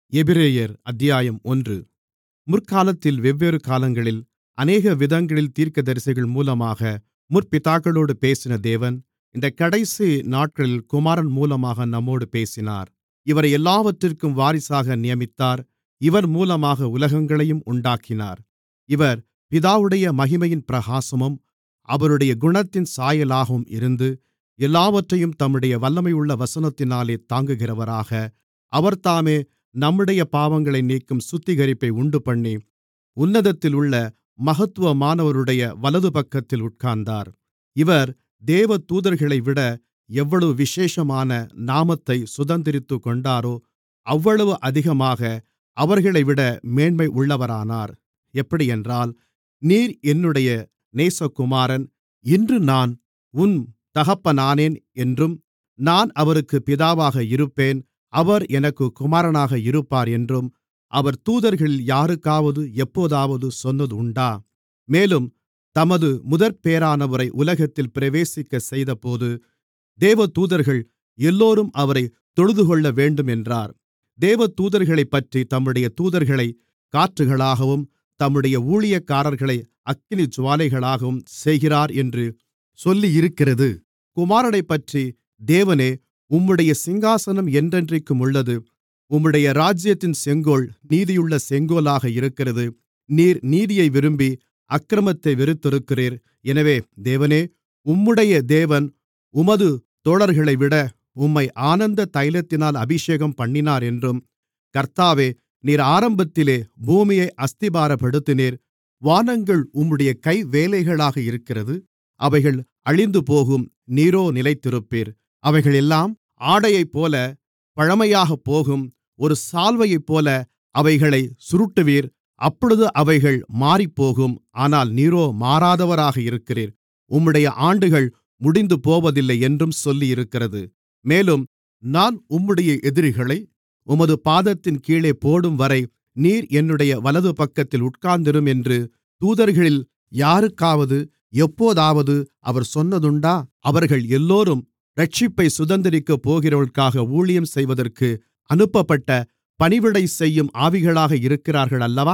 எபிரெயர் அத்தியாயம் ஒன்று முற்காலத்தில் வெவ்வேறு காலங்களில் அநேக விதங்களில் தீர்க்கதரிசிகள் மூலமாக முற்பிதாக்களோடு பேசின தேவன் இந்தக் கடைசி நாட்களில் குமாரன் மூலமாக நம்மோடு பேசினார் இவரை எல்லாவற்றிற்கும் வாரிசாக நியமித்தார் இவர் மூலமாக உலகங்களையும் உண்டாக்கினார் இவர் பிதாவுடைய மகிமையின் பிரகாசமும் அவருடைய குணத்தின் சாயலாகவும் இருந்து எல்லாவற்றையும் தம்முடைய வல்லமையுள்ள வசனத்தினாலே தாங்குகிறவராக அவர்தாமே நம்முடைய பாவங்களை நீக்கும் சுத்திகரிப்பை உண்டுபண்ணி உன்னதத்திலுள்ள மகத்துவமானவருடைய வலதுபக்கத்தில் உட்கார்ந்தார் இவர் தேவதூதர்களைவிட எவ்வளவு விசேஷமான நாமத்தைச் சுதந்தரித்துக்கொண்டாரோ அவ்வளவு அதிகமாக அவர்களைவிட மேன்மை உள்ளவரானார் எப்படியென்றால் நீர் என்னுடைய நேசகுமாரன் இன்று நான் உன் தகப்பனானேன் என்றும் நான் அவருக்குப் பிதாவாக இருப்பேன் அவர் எனக்குக் குமாரனாக இருப்பார் என்றும் அவர் தூதர்களில் யாருக்காவது எப்போதாவது சொன்னதுண்டா மேலும் தமது முதற்பேறானவரை உலகத்தில் பிரவேசிக்கச் செய்தபோது தேவதூதர்கள் எல்லோரும் அவரைத் தொழுதுகொள்ளவேண்டும் என்றார் தேவதூதர்களைப்பற்றி தம்முடைய தூதர்களை காற்றுகளாகவும் தம்முடைய ஊழியக்காரர்களை அக்கினிஜூவாலைகளாகவும் செய்கிறார் என்று சொல்லியிருக்கிறது குமாரனைப்பற்றி தேவனே உம்முடைய சிங்காசனம் என்றென்றைக்கும் உள்ளது உம்முடைய ராஜ்யத்தின் செங்கோல் நீதியுள்ள செங்கோலாக இருக்கிறது நீர் நீதியை விரும்பி அக்கிரமத்தை வெறுத்திருக்கிறீர் எனவே தேவனே உம்முடைய தேவன் உமது தோழர்களைவிட உம்மை ஆனந்த தைலத்தினால் அபிஷேகம் பண்ணினார் என்றும் கர்த்தாவே நீர் ஆரம்பத்திலே பூமியை அஸ்திபாரப்படுத்தினீர் வானங்கள் உம்முடைய கைவேலைகளாக இருக்கிறது அவைகள் அழிந்துபோகும் நீரோ நிலைத்திருப்பீர் அவைகளெல்லாம் ஆடையைப்போல பழமையாகப்போகும் ஒரு சால்வையைப்போல அவைகளைச் சுருட்டுவீர் அப்பொழுது அவைகள் மாறிப்போகும் ஆனால் நீரோ மாறாதவராக இருக்கிறீர் உம்முடைய ஆண்டுகள் முடிந்துபோவதில்லை என்றும் சொல்லியிருக்கிறது மேலும் நான் உம்முடைய எதிரிகளை உமது பாதத்தின் கீழே போடும்வரை நீர் என்னுடைய வலதுபக்கத்தில் உட்கார்ந்திரும் என்று தூதர்களில் யாருக்காவது எப்போதாவது அவர் சொன்னதுண்டா அவர்கள் எல்லோரும் இரட்சிப்பைச் சுதந்தரிக்கப் போகிறவர்களுக்காக ஊழியம் செய்வதற்கு அனுப்பப்பட்ட பணிவிடை செய்யும் ஆவிகளாக இருக்கிறார்கள் அல்லவா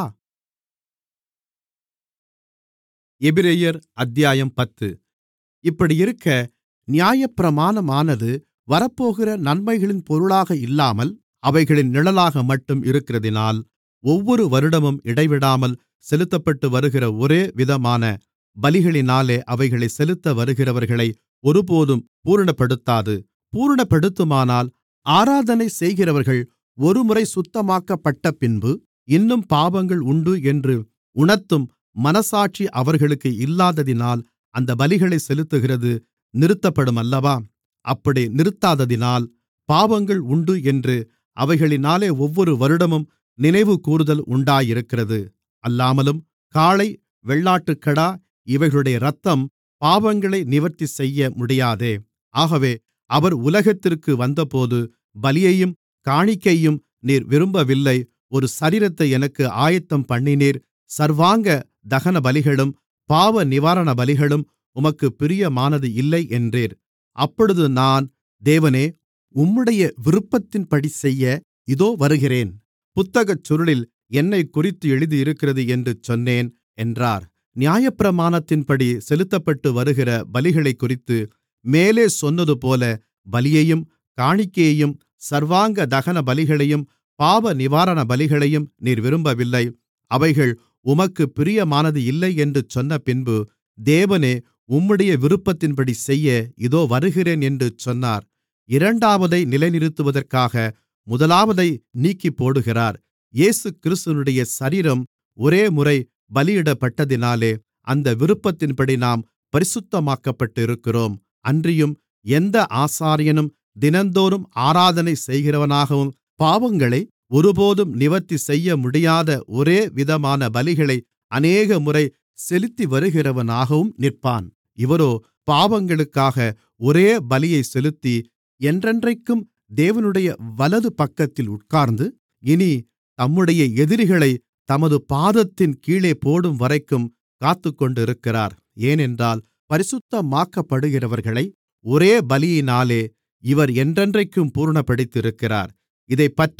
எபிரெயர் அத்தியாயம் பத்து இப்படியிருக்க நியாயப்பிரமாணமானது வரப்போகிற நன்மைகளின் பொருளாக இல்லாமல் அவைகளின் நிழலாக மட்டும் இருக்கிறதினால் ஒவ்வொரு வருடமும் இடைவிடாமல் செலுத்தப்பட்டு வருகிற ஒரே விதமான பலிகளினாலே அவைகளை செலுத்த வருகிறவர்களை ஒருபோதும் பூரணப்படுத்தாது பூரணப்படுத்துமானால் ஆராதனை செய்கிறவர்கள் ஒருமுறை சுத்தமாக்கப்பட்ட பின்பு இன்னும் பாவங்கள் உண்டு என்று உணர்த்தும் மனசாட்சி அவர்களுக்கு இல்லாததினால் அந்த பலிகளை செலுத்துகிறது நிறுத்தப்படும் அல்லவா அப்படி நிறுத்தாததினால் பாவங்கள் உண்டு என்று அவைகளினாலே ஒவ்வொரு வருடமும் நினைவுகூருதல் உண்டாயிருக்கிறது அல்லாமலும் காளை வெள்ளாட்டுக்கடா இவைகளுடைய இரத்தம் பாவங்களை நிவர்த்தி செய்ய முடியாதே ஆகவே அவர் உலகத்திற்கு வந்தபோது பலியையும் காணிக்கையும் நீர் விரும்பவில்லை ஒரு சரீரத்தை எனக்கு ஆயத்தம் பண்ணினீர் சர்வாங்க தகன பலிகளும் பாவ நிவாரண பலிகளும் உமக்கு பிரியமானது இல்லை என்றீர் அப்பொழுது நான் தேவனே உம்முடைய விருப்பத்தின்படி செய்ய இதோ வருகிறேன் புத்தகச் சுருளில் என்னை குறித்து எழுதியிருக்கிறது என்று சொன்னேன் என்றார் நியாயப்பிரமாணத்தின்படி செலுத்தப்பட்டு வருகிற பலிகளைக் குறித்து மேலே சொன்னதுபோல பலியையும் காணிக்கையையும் சர்வாங்க தகன பலிகளையும் பாவ நிவாரண பலிகளையும் நீர் விரும்பவில்லை அவைகள் உமக்கு பிரியமானது இல்லை என்று சொன்னபின்பு தேவனே உம்முடைய விருப்பத்தின்படி செய்ய இதோ வருகிறேன் என்று சொன்னார் இரண்டாவதை நிலைநிறுத்துவதற்காக முதலாவதை நீக்கிப்போடுகிறார் இயேசு கிறிஸ்துவனுடைய சரீரம் ஒரே முறை பலியிடப்பட்டதினாலே அந்த விருப்பத்தின்படி நாம் பரிசுத்தமாக்கப்பட்டிருக்கிறோம் அன்றியும் எந்த ஆசாரியனும் தினந்தோறும் ஆராதனை செய்கிறவனாகவும் பாவங்களை ஒருபோதும் நிவர்த்தி செய்ய முடியாத ஒரே விதமான பலிகளை அநேகமுறை செலுத்தி வருகிறவனாகவும் நிற்பான் இவரோ பாவங்களுக்காக ஒரே பலியை செலுத்தி என்றென்றைக்கும் தேவனுடைய வலது பக்கத்தில் உட்கார்ந்து இனி தம்முடைய எதிரிகளை தமது பாதத்தின் கீழே போடும் வரைக்கும் காத்துக்கொண்டிருக்கிறார் ஏனென்றால் பரிசுத்தமாக்கப்படுகிறவர்களை ஒரே பலியினாலே இவர் என்றென்றைக்கும் பூரணப்படுத்தியிருக்கிறார் இதைப்பற்றி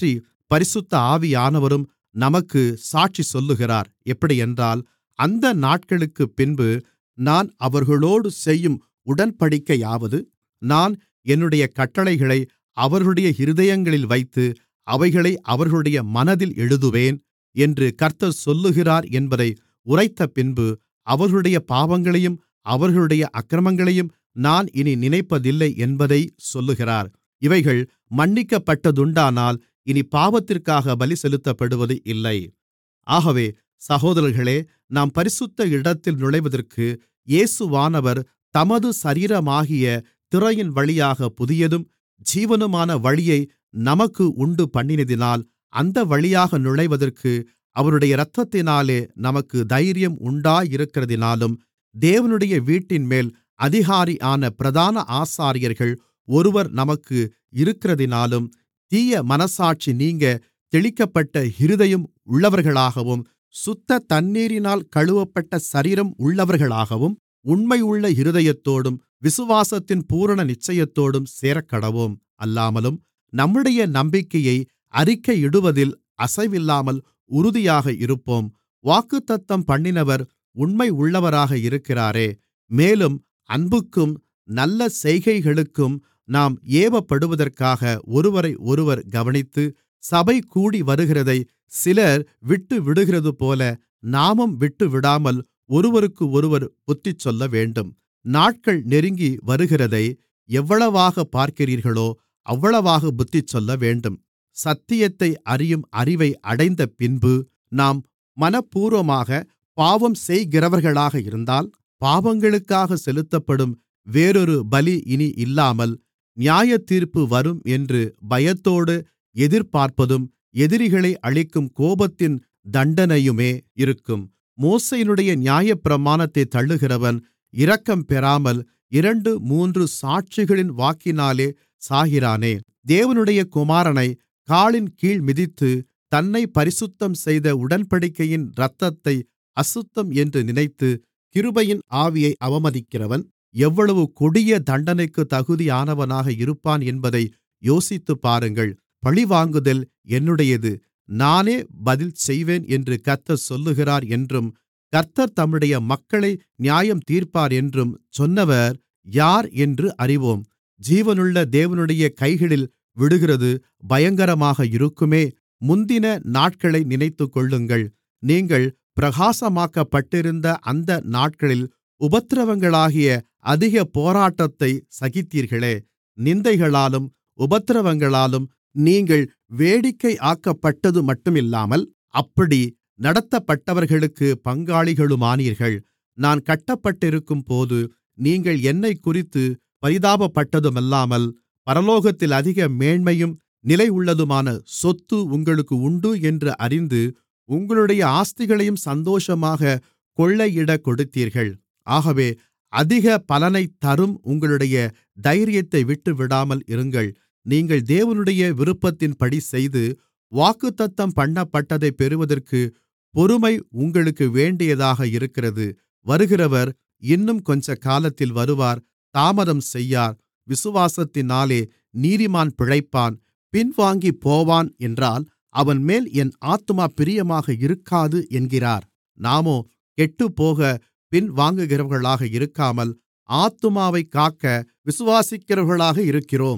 பரிசுத்த ஆவியானவரும் நமக்கு சாட்சி சொல்லுகிறார் எப்படியென்றால் அந்த நாட்களுக்குப் பின்பு நான் அவர்களோடு செய்யும் உடன்படிக்கையாவது நான் என்னுடைய கட்டளைகளை அவர்களுடைய இருதயங்களில் வைத்து அவைகளை அவர்களுடைய மனதில் எழுதுவேன் என்று கர்த்தர் சொல்லுகிறார் என்பதை உரைத்தபின்பு அவர்களுடைய பாவங்களையும் அவர்களுடைய அக்கிரமங்களையும் நான் இனி நினைப்பதில்லை என்பதை சொல்லுகிறார் இவைகள் மன்னிக்கப்பட்டதுண்டானால் இனி பாவத்திற்காக பலி செலுத்தப்படுவது இல்லை ஆகவே சகோதரர்களே நாம் பரிசுத்த இடத்தில் நுழைவதற்கு இயேசுவானவர் தமது சரீரமாகிய திரையின் வழியாக புதியதும் ஜீவனுமான வழியை நமக்கு உண்டு பண்ணினதினால் அந்த வழியாக நுழைவதற்கு அவருடைய இரத்தத்தினாலே நமக்கு தைரியம் உண்டாயிருக்கிறதினாலும் தேவனுடைய வீட்டின்மேல் அதிகாரியான பிரதான ஆசாரியர்கள் ஒருவர் நமக்கு இருக்கிறதினாலும் தீய மனச்சாட்சி நீங்க தெளிக்கப்பட்ட இருதயம் உள்ளவர்களாகவும் சுத்த தண்ணீரினால் கழுவப்பட்ட சரீரம் உள்ளவர்களாகவும் உண்மையுள்ள இருதயத்தோடும் விசுவாசத்தின் பூரண நிச்சயத்தோடும் சேரக்கடவோம் அல்லாமலும் நம்முடைய நம்பிக்கையை அறிக்கையிடுவதில் அசைவில்லாமல் உறுதியாக இருப்போம் வாக்குத்தத்தம் பண்ணினவர் உண்மை உள்ளவராக இருக்கிறாரே மேலும் அன்புக்கும் நல்ல செய்கைகளுக்கும் நாம் ஏவப்படுவதற்காக ஒருவரை ஒருவர் கவனித்து சபை கூடி வருகிறதை சிலர் விட்டுவிடுகிறதுபோல நாமும் விட்டுவிடாமல் ஒருவருக்கு ஒருவர் புத்திசொல்ல வேண்டும் நாட்கள் நெருங்கி வருகிறதை எவ்வளவாக பார்க்கிறீர்களோ அவ்வளவாக புத்திசொல்ல வேண்டும் சத்தியத்தை அறியும் அறிவை அடைந்த பின்பு நாம் மனப்பூர்வமாக பாவம் செய்கிறவர்களாக இருந்தால் பாவங்களுக்காக செலுத்தப்படும் வேறொரு பலி இனி இல்லாமல் நியாயத்தீர்ப்பு வரும் என்று பயத்தோடு எதிர்பார்ப்பதும் எதிரிகளை அழிக்கும் கோபத்தின் தண்டனையுமே இருக்கும் மோசேயினுடைய நியாயப்பிரமாணத்தைத் தள்ளுகிறவன் இரக்கம் பெறாமல் இரண்டு மூன்று சாட்சிகளின் வாக்கினாலே சாகிறானே தேவனுடைய குமாரனை காலின் கீழ் மிதித்து தன்னை பரிசுத்தம் செய்த உடன்படிக்கையின் இரத்தத்தை அசுத்தம் என்று நினைத்து கிருபையின் ஆவியை அவமதிக்கிறவன் எவ்வளவு கொடிய தண்டனைக்கு தகுதியானவனாக இருப்பான் என்பதை யோசித்துப்பாருங்கள் பழிவாங்குதல் என்னுடையது நானே பதில் செய்வேன் என்று கர்த்தர் சொல்லுகிறார் என்றும் கர்த்தர் தம்முடைய மக்களை நியாயம் தீர்ப்பார் என்றும் சொன்னவர் யார் என்று அறிவோம் ஜீவனுள்ள தேவனுடைய கைகளில் விழுகிறது பயங்கரமாக இருக்குமே முந்தின நாட்களை நினைத்துக்கொள்ளுங்கள் நீங்கள் பிரகாசமாக்கப்பட்டிருந்த அந்த நாட்களில் உபத்திரவங்களாகிய அதிக போராட்டத்தை சகித்தீர்களே நிந்தைகளாலும் உபத்திரவங்களாலும் நீங்கள் வேடிக்கையாக்கப்பட்டது மட்டுமில்லாமல் அப்படி நடத்தப்பட்டவர்களுக்கு பங்காளிகளுமானீர்கள் நான் கட்டப்பட்டிருக்கும்போது நீங்கள் என்னைக்குறித்து பரிதாபப்பட்டதுமல்லாமல் பரலோகத்தில் அதிக மேன்மையும் நிலையுள்ளதுமான சொத்து உங்களுக்கு உண்டு என்று அறிந்து உங்களுடைய ஆஸ்திகளையும் சந்தோஷமாக கொள்ளையிடக் கொடுத்தீர்கள் ஆகவே அதிக பலனைத் தரும் உங்களுடைய தைரியத்தை விட்டுவிடாமல் இருங்கள் நீங்கள் தேவனுடைய விருப்பத்தின்படி செய்து வாக்குத்தத்தம் பண்ணப்பட்டதைப் பெறுவதற்கு பொறுமை உங்களுக்கு வேண்டியதாக இருக்கிறது வருகிறவர் இன்னும் கொஞ்சக்காலத்தில் வருவார் தாமதம் செய்யார் விசுவாசத்தினாலே நீதிமான் பிழைப்பான் பின்வாங்கிப் போவான் என்றால் அவன்மேல் என் ஆத்துமா பிரியமாக இருக்காது என்கிறார் நாமோ கெட்டுப்போக பின்வாங்குகிறவர்களாக இருக்காமல் ஆத்துமாவைக் காக்க விசுவாசிக்கிறவர்களாக இருக்கிறோம்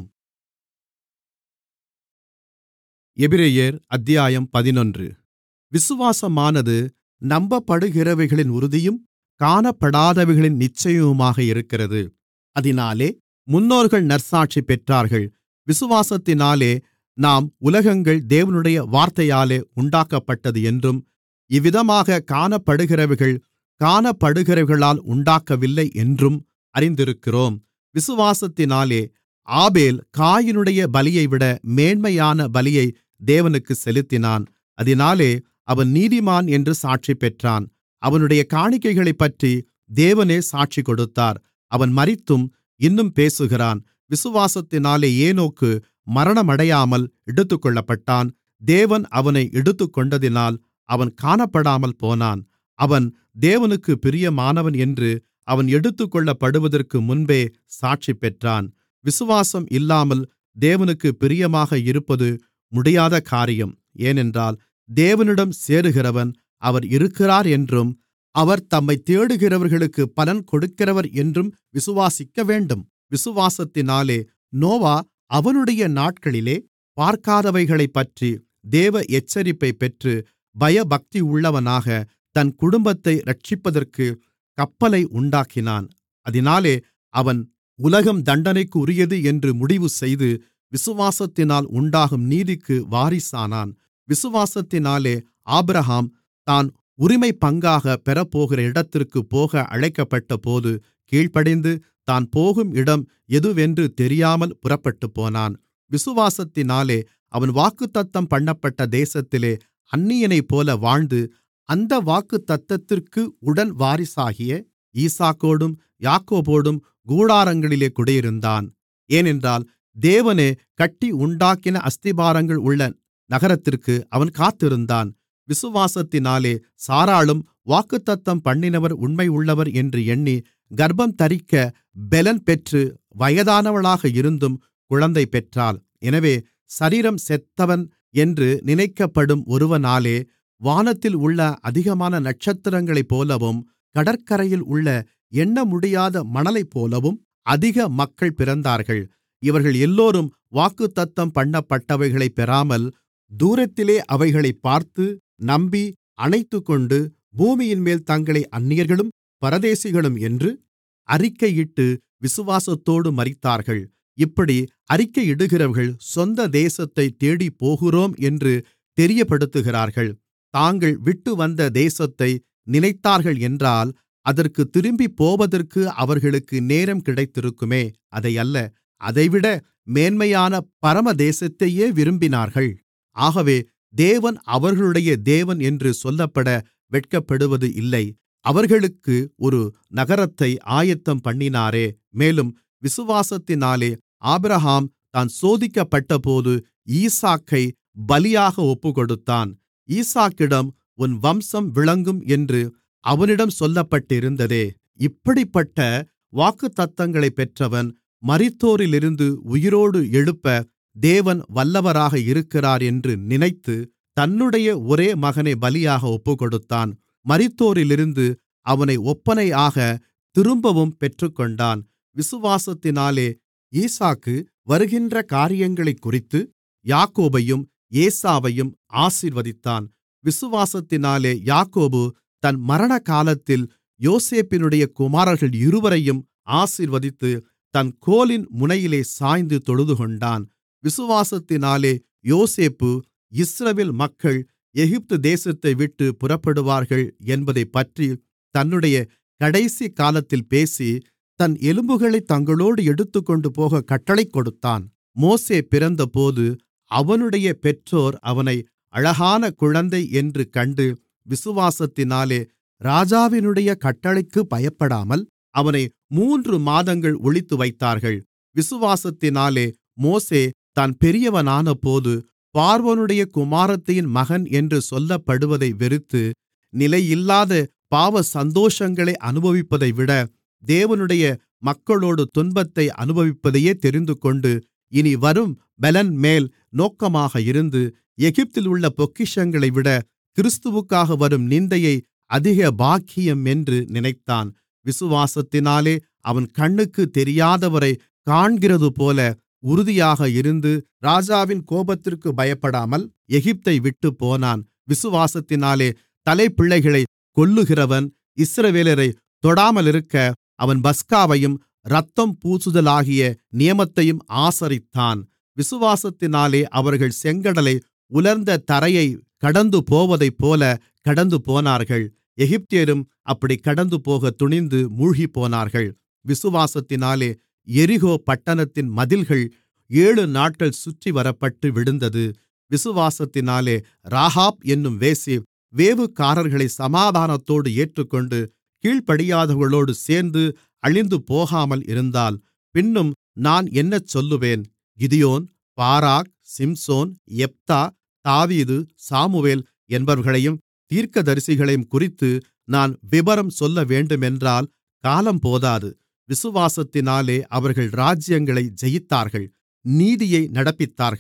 எபிரெயர் அத்தியாயம் பதினொன்று விசுவாசமானது நம்பப்படுகிறவைகளின் உறுதியும் காணப்படாதவைகளின் நிச்சயமுமாக இருக்கிறது அதினாலே முன்னோர்கள் நற்சாட்சி பெற்றார்கள் விசுவாசத்தினாலே நாம் உலகங்கள் தேவனுடைய வார்த்தையாலே உண்டாக்கப்பட்டது என்றும் இவ்விதமாக காணப்படுகிறவைகள் காணப்படுகிறவைகளால் உண்டாக்கவில்லை என்றும் அறிந்திருக்கிறோம் விசுவாசத்தினாலே ஆபேல் காயினுடைய பலியைவிட மேன்மையான பலியை தேவனுக்கு செலுத்தினான் அதினாலே அவன் நீதிமான் என்று சாட்சி பெற்றான் அவனுடைய காணிக்கைகளைப்பற்றி தேவனே சாட்சி கொடுத்தார் அவன் மரித்தும் இன்னும் பேசுகிறான் விசுவாசத்தினாலே ஏனோக்கு மரணமடையாமல் எடுத்துக்கொள்ளப்பட்டான் தேவன் அவனை எடுத்துக்கொண்டதினால் அவன் காணப்படாமல் போனான் அவன் தேவனுக்கு பிரியமானவன் என்று அவன் எடுத்துக்கொள்ளப்படுவதற்கு முன்பே சாட்சி பெற்றான் விசுவாசம் இல்லாமல் தேவனுக்கு பிரியமாக இருப்பது முடியாத காரியம் ஏனென்றால் தேவனிடம் சேருகிறவன் அவர் இருக்கிறார் என்றும் அவர் தம்மைத் தேடுகிறவர்களுக்கு பலன் கொடுக்கிறவர் என்றும் விசுவாசிக்கவேண்டும் விசுவாசத்தினாலே நோவா அவனுடைய நாட்களிலே பார்க்காதவைகளைப்பற்றி தேவ எச்சரிப்பைப் பெற்று பயபக்தியுள்ளவனாக தன் குடும்பத்தை இரட்சிப்பதற்கு கப்பலை உண்டாக்கினான் அதினாலே அவன் உலகம் தண்டனைக்குரியது என்று முடிவுசெய்து விசுவாசத்தினால் உண்டாகும் நீதிக்கு வாரிசானான் விசுவாசத்தினாலே ஆபிரகாம் தான் உரிமைப்பங்காகப் பெறப்போகிற இடத்திற்குப் போக அழைக்கப்பட்டபோது கீழ்ப்படிந்து தான் போகும் இடம் எதுவென்று தெரியாமல் புறப்பட்டுப்போனான் விசுவாசத்தினாலே அவன் வாக்குத்தத்தம் பண்ணப்பட்ட தேசத்திலே அந்நியனைப்போல வாழ்ந்து அந்த வாக்குத்தத்தத்திற்கு உடன் வாரிசாகிய ஈசாக்கோடும் யாக்கோபோடும் கூடாரங்களிலே குடியிருந்தான் ஏனென்றால் தேவனே கட்டி உண்டாக்கின அஸ்திபாரங்கள் உள்ள நகரத்திற்கு அவன் காத்திருந்தான் விசுவாசத்தினாலே சாராளும் வாக்குத்தத்தம் பண்ணினவர் உண்மையுள்ளவர் என்று எண்ணி கர்ப்பந்தரிக்க பெலன் பெற்று வயதானவளாக இருந்தும் குழந்தை பெற்றாள் எனவே சரீரம் செத்தவன் என்று நினைக்கப்படும் ஒருவனாலே வானத்தில் உள்ள அதிகமான நட்சத்திரங்களைப்போலவும் கடற்கரையில் உள்ள எண்ணமுடியாத மணலைப்போலவும் அதிக மக்கள் பிறந்தார்கள் இவர்கள் எல்லோரும் வாக்குத்தத்தம் பண்ணப்பட்டவைகளைப் பெறாமல் தூரத்திலே அவைகளைப் பார்த்து நம்பி அணைத்துக்கொண்டு பூமியின்மேல் தங்களை அந்நியர்களும் பரதேசிகளும் என்று அறிக்கையிட்டு விசுவாசத்தோடு மரித்தார்கள் இப்படி அறிக்கையிடுகிறவர்கள் சொந்த தேசத்தைத் தேடிப்போகிறோம் என்று தெரியப்படுத்துகிறார்கள் தாங்கள் விட்டுவந்த தேசத்தை நினைத்தார்கள் என்றால் அதற்குத் திரும்பிப்போவதற்கு அவர்களுக்கு நேரம் கிடைத்திருக்குமே அதையல்ல அதைவிட மேன்மையான பரமதேசத்தையே விரும்பினார்கள் ஆகவே தேவன் அவர்களுடைய தேவன் என்று சொல்லப்பட வெட்கப்படுவது இல்லை அவர்களுக்கு ஒரு நகரத்தை ஆயத்தம் பண்ணினாரே மேலும் விசுவாசத்தினாலே ஆபிரகாம் தான் சோதிக்கப்பட்டபோது ஈசாக்கை பலியாக ஒப்புக்கொடுத்தான் ஈசாக்கிடம் உன் வம்சம் விளங்கும் என்று அவனிடம் சொல்லப்பட்டிருந்ததே இப்படிப்பட்ட வாக்குத்தத்தங்களைப் பெற்றவன் மரித்தோரிலிருந்து உயிரோடு எழுப்ப தேவன் வல்லவராக இருக்கிறார் என்று நினைத்து தன்னுடைய ஒரே மகனை பலியாக ஒப்புக்கொடுத்தான் மரித்தோரிலிருந்து அவனை ஒப்பனையாக திரும்பவும் பெற்றுக்கொண்டான் விசுவாசத்தினாலே ஈசாக்கு வருகின்ற காரியங்களைக்குறித்து யாக்கோபையும் ஏசாவையும் ஆசீர்வதித்தான் விசுவாசத்தினாலே யாக்கோபு தன் மரணகாலத்தில் யோசேப்பினுடைய குமாரர்கள் இருவரையும் ஆசீர்வதித்து தன் கோலின் முனையிலே சாய்ந்து தொழுதுகொண்டான் விசுவாசத்தினாலே யோசேப்பு இஸ்ரவேல் மக்கள் எகிப்து தேசத்தை விட்டு புறப்படுவார்கள் என்பதைப்பற்றி தன்னுடைய கடைசி காலத்தில் பேசி தன் எலும்புகளைத் தங்களோடு எடுத்துக்கொண்டு போக கட்டளை கொடுத்தான் மோசே பிறந்தபோது அவனுடைய பெற்றோர் அவனை அழகான குழந்தை என்று கண்டு விசுவாசத்தினாலே ராஜாவினுடைய கட்டளைக்கு பயப்படாமல் அவனை மூன்று மாதங்கள் ஒளித்துவைத்தார்கள் விசுவாசத்தினாலே மோசே தான் பெரியவனானபோது பார்வோனுடைய குமாரத்தியின் மகன் என்று சொல்லப்படுவதை வெறுத்து நிலையில்லாத பாவ சந்தோஷங்களை அனுபவிப்பதைவிட தேவனுடைய மக்களோடு துன்பத்தை அனுபவிப்பதையே தெரிந்துகொண்டு இனி வரும் பலன்மேல் நோக்கமாக இருந்து எகிப்தில் உள்ள பொக்கிஷங்களைவிட கிறிஸ்துவுக்காக வரும் நிந்தையை அதிக பாக்கியம் என்று நினைத்தான் விசுவாசத்தினாலே அவன் கண்ணுக்குத் தெரியாதவரை காண்கிறதுபோல உறுதியாக இருந்து ராஜாவின் கோபத்திற்கு பயப்படாமல் எகிப்தை விட்டுப்போனான் விசுவாசத்தினாலே தலைப்பிள்ளைகளை கொல்லுகிறவன் இஸ்ரவேலரை தொடாமலிருக்க அவன் பஸ்காவையும் இரத்தம் பூசுதலாகிய நியமத்தையும் ஆசரித்தான் விசுவாசத்தினாலே அவர்கள் செங்கடலை உலர்ந்த தரையை கடந்து போவதைப்போல கடந்து போனார்கள் எகிப்தியரும் அப்படி கடந்துபோக துணிந்து மூழ்கிப்போனார்கள் விசுவாசத்தினாலே எரிகோ பட்டணத்தின் மதில்கள் ஏழு நாட்கள் சுற்றிவரப்பட்டு விழுந்தது விசுவாசத்தினாலே ராகாப் என்னும் வேசி வேவுகாரர்களை சமாதானத்தோடு ஏற்றுக்கொண்டு கீழ்ப்படியாதவர்களோடு சேர்ந்து அழிந்து போகாமல் இருந்தாள் பின்னும் நான் என்ன சொல்லுவேன் கிதியோன் பாராக் சிம்சோன் யெப்தா தாவீது சாமுவேல் என்பவர்களையும் தீர்க்கதரிசிகளையும் குறித்து நான் விபரம் சொல்லவேண்டுமென்றால் காலம் போதாது விசுவாசத்தினாலே அவர்கள் ராஜ்யங்களை ஜெயித்தார்கள் நீதியை நடப்பித்தார்கள்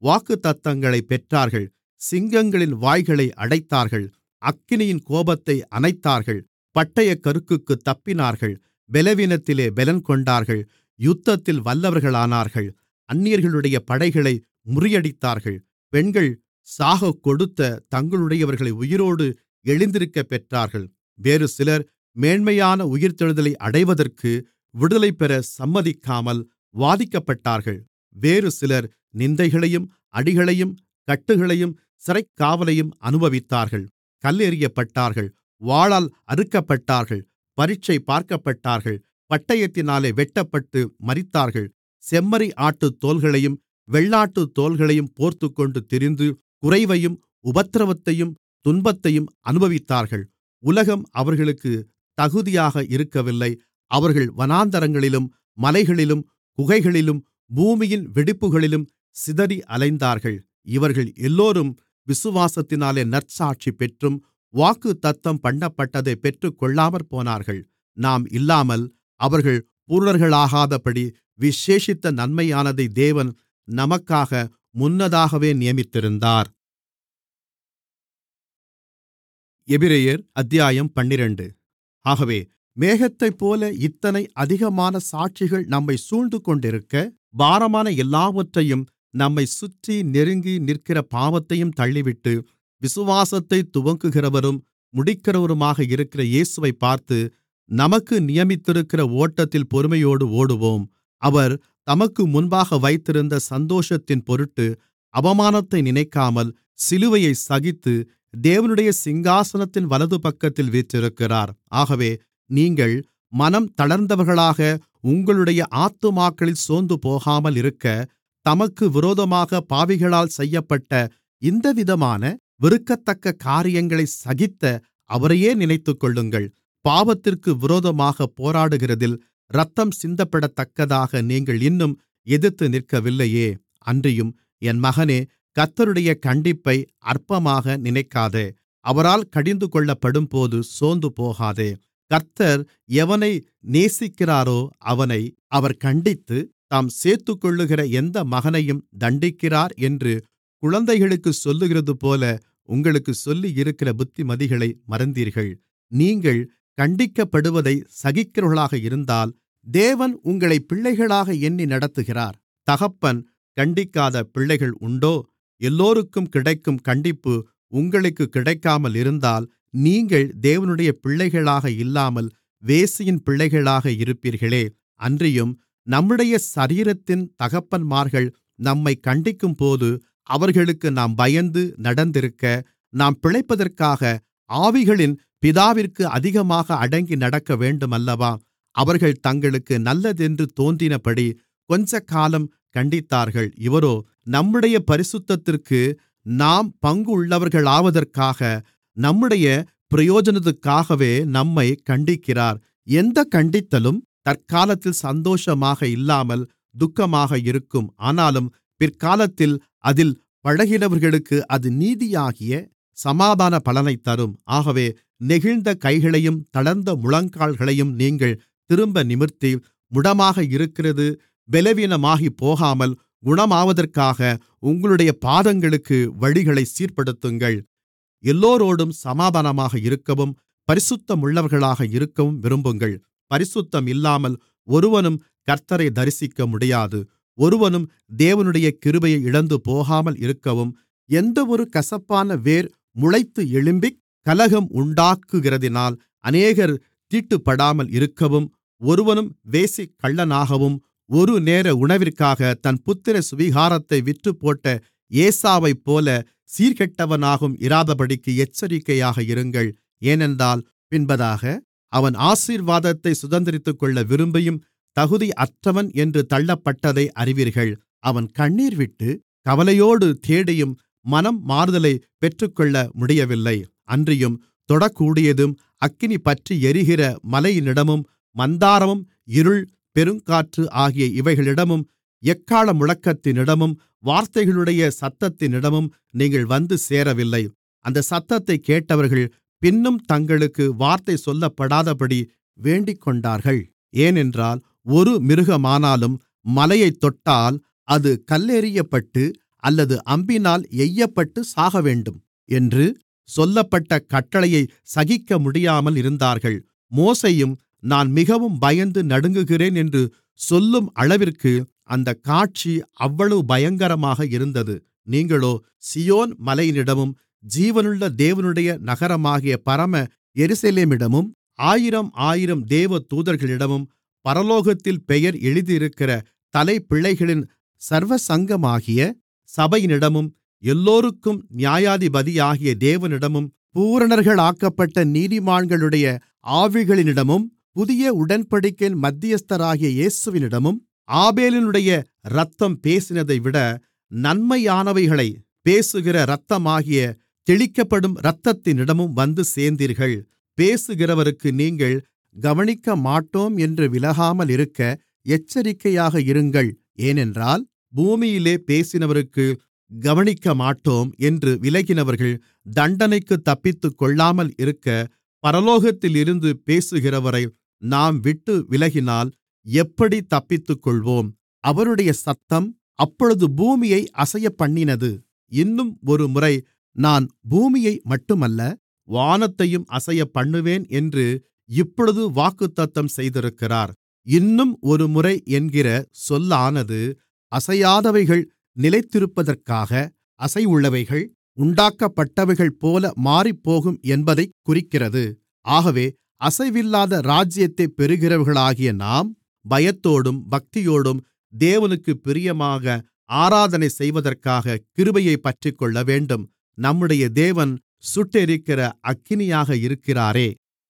வாக்குத்தத்தங்களைப் பெற்றார்கள் சிங்கங்களின் வாய்களை அடைத்தார்கள் அக்கினியின் கோபத்தை அணைத்தார்கள் பட்டயக்கருக்குக்குத் தப்பினார்கள் பலவீனத்திலே பெலன்கொண்டார்கள் யுத்தத்தில் வல்லவர்களானார்கள் அந்நியர்களுடைய படைகளை முறியடித்தார்கள் பெண்கள் சாகக்கொடுத்த தங்களுடையவர்களை உயிரோடு எழுந்திருக்கப் பெற்றார்கள் வேறு சிலர் மேன்மையான உயிர்த்தெழுதலை அடைவதற்கு விடுதலைபெற சம்மதிக்காமல் வாதிக்கப்பட்டார்கள் வேறு சிலர் நிந்தைகளையும் அடிகளையும் கட்டுகளையும் சிறைக்காவலையும் அனுபவித்தார்கள் கல்லெறியப்பட்டார்கள் வாளால் அறுக்கப்பட்டார்கள் பரீட்சை பார்க்கப்பட்டார்கள் பட்டயத்தினாலே வெட்டப்பட்டு மரித்தார்கள் செம்மறி ஆட்டுத் தோல்களையும் வெள்ளாட்டுத் தோல்களையும் போர்த்துக்கொண்டு திரிந்து குறைவையும் உபத்திரவத்தையும் துன்பத்தையும் அனுபவித்தார்கள் உலகம் அவர்களுக்குத் தகுதியாக இருக்கவில்லை அவர்கள் வனாந்தரங்களிலும் மலைகளிலும் குகைகளிலும் பூமியின் வெடிப்புகளிலும் சிதறி அலைந்தார்கள் இவர்கள் எல்லோரும் விசுவாசத்தினாலே நற்சாட்சி பெற்றும் வாக்குத்தத்தம் பண்ணப்பட்டதைப் பெற்றுக்கொள்ளாமற்போனார்கள் நாம் இல்லாமல் அவர்கள் பூரணர்களாகாதபடி விசேஷித்த நன்மையானதை தேவன் நமக்காக முன்னதாகவே நியமித்திருந்தார் எபிரெயர் அத்தியாயம் பன்னிரண்டு ஆகவே மேகத்தைப்போல இத்தனை அதிகமான சாட்சிகள் நம்மைச் சூழ்ந்துகொண்டிருக்க பாரமான எல்லாவற்றையும் நம்மைச் சுற்றி நெருங்கி நிற்கிற பாவத்தையும் தள்ளிவிட்டு விசுவாசத்தைத் துவக்குகிறவரும் முடிக்கிறவருமாக இருக்கிற இயேசுவைப் பார்த்து நமக்கு நியமித்திருக்கிற ஓட்டத்தில் பொறுமையோடு ஓடுவோம் அவர் தமக்கு முன்பாக வைத்திருந்த சந்தோஷத்தின் பொருட்டு அவமானத்தை நினைக்காமல் சிலுவையை சகித்து தேவனுடைய சிங்காசனத்தின் வலதுபக்கத்தில் வீற்றிருக்கிறார் ஆகவே நீங்கள் மனம் தளர்ந்தவர்களாக உங்களுடைய ஆத்துமாக்களில் சோர்ந்து போகாமல் இருக்க தமக்கு விரோதமாக பாவிகளால் செய்யப்பட்ட இந்தவிதமான வெறுக்கத்தக்க காரியங்களை சகித்த அவரையே நினைத்துக்கொள்ளுங்கள் பாவத்திற்கு விரோதமாக போராடுகிறதில் இரத்தம் சிந்தப்படத்தக்கதாக நீங்கள் இன்னும் எதிர்த்து நிற்கவில்லையே அன்றியும் என் மகனே கர்த்தருடைய கண்டிப்பை அற்பமாக நினைக்காதே அவரால் கடிந்துகொள்ளப்படும்போது சோர்ந்து போகாதே கர்த்தர் எவனை நேசிக்கிறாரோ அவனை அவர் கண்டித்து தாம் சேர்த்துக்கொள்ளுகிற எந்த மகனையும் தண்டிக்கிறார் என்று குழந்தைகளுக்குச் சொல்லுகிறதுபோல உங்களுக்குச் சொல்லியிருக்கிற புத்திமதிகளை மறந்தீர்கள் நீங்கள் கண்டிக்கப்படுவதை சகிக்கிறவர்களாக இருந்தால் தேவன் உங்களைப் பிள்ளைகளாக எண்ணி நடத்துகிறார் தகப்பன் கண்டிக்காத பிள்ளைகள் உண்டோ எல்லோருக்கும் கிடைக்கும் கண்டிப்பு உங்களுக்குக் கிடைக்காமல் இருந்தால் நீங்கள் தேவனுடைய பிள்ளைகளாக இல்லாமல் வேசியின் பிள்ளைகளாக இருப்பீர்களே அன்றியும் நம்முடைய சரீரத்தின் தகப்பன்மார்கள் நம்மைக் கண்டிக்கும்போது அவர்களுக்கு நாம் பயந்து நடந்திருக்க நாம் பிழைப்பதற்காக ஆவிகளின் பிதாவிற்கு அதிகமாக அடங்கி நடக்கவேண்டுமல்லவா அவர்கள் தங்களுக்கு நல்லதென்று தோன்றினபடி கொஞ்சக்காலம் கண்டித்தார்கள் இவரோ நம்முடைய பரிசுத்தத்திற்கு நாம் பங்குள்ளவர்களாவதற்காக நம்முடைய பிரயோஜனத்துக்காகவே நம்மைக் கண்டிக்கிறார் எந்தக் கண்டித்தலும் தற்காலத்தில் சந்தோஷமாக இல்லாமல் துக்கமாக இருக்கும் ஆனாலும் பிற்காலத்தில் அதில் பழகினவர்களுக்கு அது நீதியாகிய சமாதான பலனைத் தரும் ஆகவே நெகிழ்ந்த கைகளையும் தளர்ந்த முழங்கால்களையும் நீங்கள் திரும்ப நிமிர்த்தி முடமாக இருக்கிறது பலவீனமாகிப் போகாமல் குணமாவதற்காக உங்களுடைய பாதங்களுக்கு வழிகளைச் சீர்படுத்துங்கள் எல்லோரோடும் சமாதானமாக இருக்கவும் பரிசுத்தமுள்ளவர்களாக இருக்கவும் விரும்புங்கள் பரிசுத்தம் இல்லாமல் ஒருவனும் கர்த்த்தரை தரிசிக்க முடியாது ஒருவனும் தேவனுடைய கிருபையை இழந்து போகாமல் இருக்கவும் எந்தவொரு கசப்பான வேர் முளைத்து எழும்பிக் கலகம் உண்டாக்குகிறதினால் அநேகர் தீட்டுப்படாமல் இருக்கவும் ஒருவனும் வேசிக்கள்ளனாகவும் ஒருநேர உணவிற்காக தன் புத்திர சுவிகாரத்தை விற்றுப்போட்ட ஏசாவைப்போல சீர்கெட்டவனாகவும் இராதபடிக்கு எச்சரிக்கையாக இருங்கள் ஏனென்றால் பின்பதாக அவன் ஆசீர்வாதத்தை சுதந்தரித்துக்கொள்ள விரும்பியும் தகுதியற்றவன் என்று தள்ளப்பட்டதை அறிவீர்கள் அவன் கண்ணீர்விட்டு கவலையோடு தேடியும் மனம் மாறுதலைப் பெற்றுக்கொள்ள முடியவில்லை அன்றியும் தொடக்கூடியதும் அக்கினி பற்றி எரிகிற மலையினிடமும் மந்தாரமும் இருள் பெருங்காற்று ஆகிய இவைகளிடமும் எக்காள முழக்கத்தினிடமும் வார்த்தைகளுடைய சத்தத்தினிடமும் நீங்கள் வந்து சேரவில்லை அந்த சத்தத்தைக் கேட்டவர்கள் பின்னும் தங்களுக்கு வார்த்தை சொல்லப்படாதபடி வேண்டிக்கொண்டார்கள் ஏனென்றால் ஒரு மிருகமானாலும் மலையைத் தொட்டால் அது கல்லெறியப்பட்டு அல்லது அம்பினால் எய்யப்பட்டு சாகவேண்டும் என்று சொல்லப்பட்ட கட்டளையை சகிக்க முடியாமல் இருந்தார்கள் மோசேயும் நான் மிகவும் பயந்து நடுங்குகிறேன் என்று சொல்லும் அளவிற்கு அந்தக் காட்சி அவ்வளவு பயங்கரமாக இருந்தது நீங்களோ சீயோன் மலையினிடமும் ஜீவனுள்ள தேவனுடைய நகரமாகிய பரம எருசலேமிடமும் ஆயிரம் ஆயிரம் தேவதூதர்களிடமும் பரலோகத்தில் பெயர் எழுதியிருக்கிற தலைப்பிள்ளைகளின் சர்வசங்கமாகிய சபையினிடமும் எல்லோருக்கும் நியாயாதிபதியாகிய தேவனிடமும் பூரணர்களாக்கப்பட்ட நீதிமான்களுடைய ஆவிகளினிடமும் புதிய உடன்படிக்கையின் மத்தியஸ்தராகிய இயேசுவினிடமும் ஆபேலினுடைய இரத்தம் பேசினதைவிட நன்மையானவைகளை பேசுகிற இரத்தமாகிய தெளிக்கப்படும் இரத்தத்தினிடமும் வந்து சேர்ந்தீர்கள் பேசுகிறவருக்கு நீங்கள் கவனிக்கமாட்டோம் என்று விலகாமல் இருக்க எச்சரிக்கையாக இருங்கள் ஏனென்றால் பூமியிலே பேசினவருக்கு கவனிக்கமாட்டோம் என்று விலகினவர்கள் தண்டனைக்குத் தப்பித்துக்கொள்ளாமல் இருக்க பரலோகத்திலிருந்து பேசுகிறவரை நாம் விட்டு விலகினால் எப்படி தப்பித்துக்கொள்வோம் அவருடைய சத்தம் அப்பொழுது பூமியை அசையப்பண்ணினது இன்னும் ஒருமுறை நான் பூமியை மட்டுமல்ல வானத்தையும் அசையப்பண்ணுவேன் என்று இப்பொழுது வாக்குத்தத்தம் செய்திருக்கிறார் இன்னும் ஒருமுறை என்கிற சொல்லானது அசையாதவைகள் நிலைத்திருப்பதற்காக அசைவுள்ளவைகள் உண்டாக்கப்பட்டவைகள்போல மாறிப்போகும் என்பதைக் குறிக்கிறது ஆகவே அசைவில்லாத ராஜ்யத்தைப் பெறுகிறவர்களாகிய நாம் பயத்தோடும் பக்தியோடும் தேவனுக்குப் பிரியமாக ஆராதனை செய்வதற்காக கிருபையைப் பற்றிக்கொள்ளவேண்டும் நம்முடைய தேவன் சுட்டெரிக்கிற அக்கினியாக இருக்கிறாரே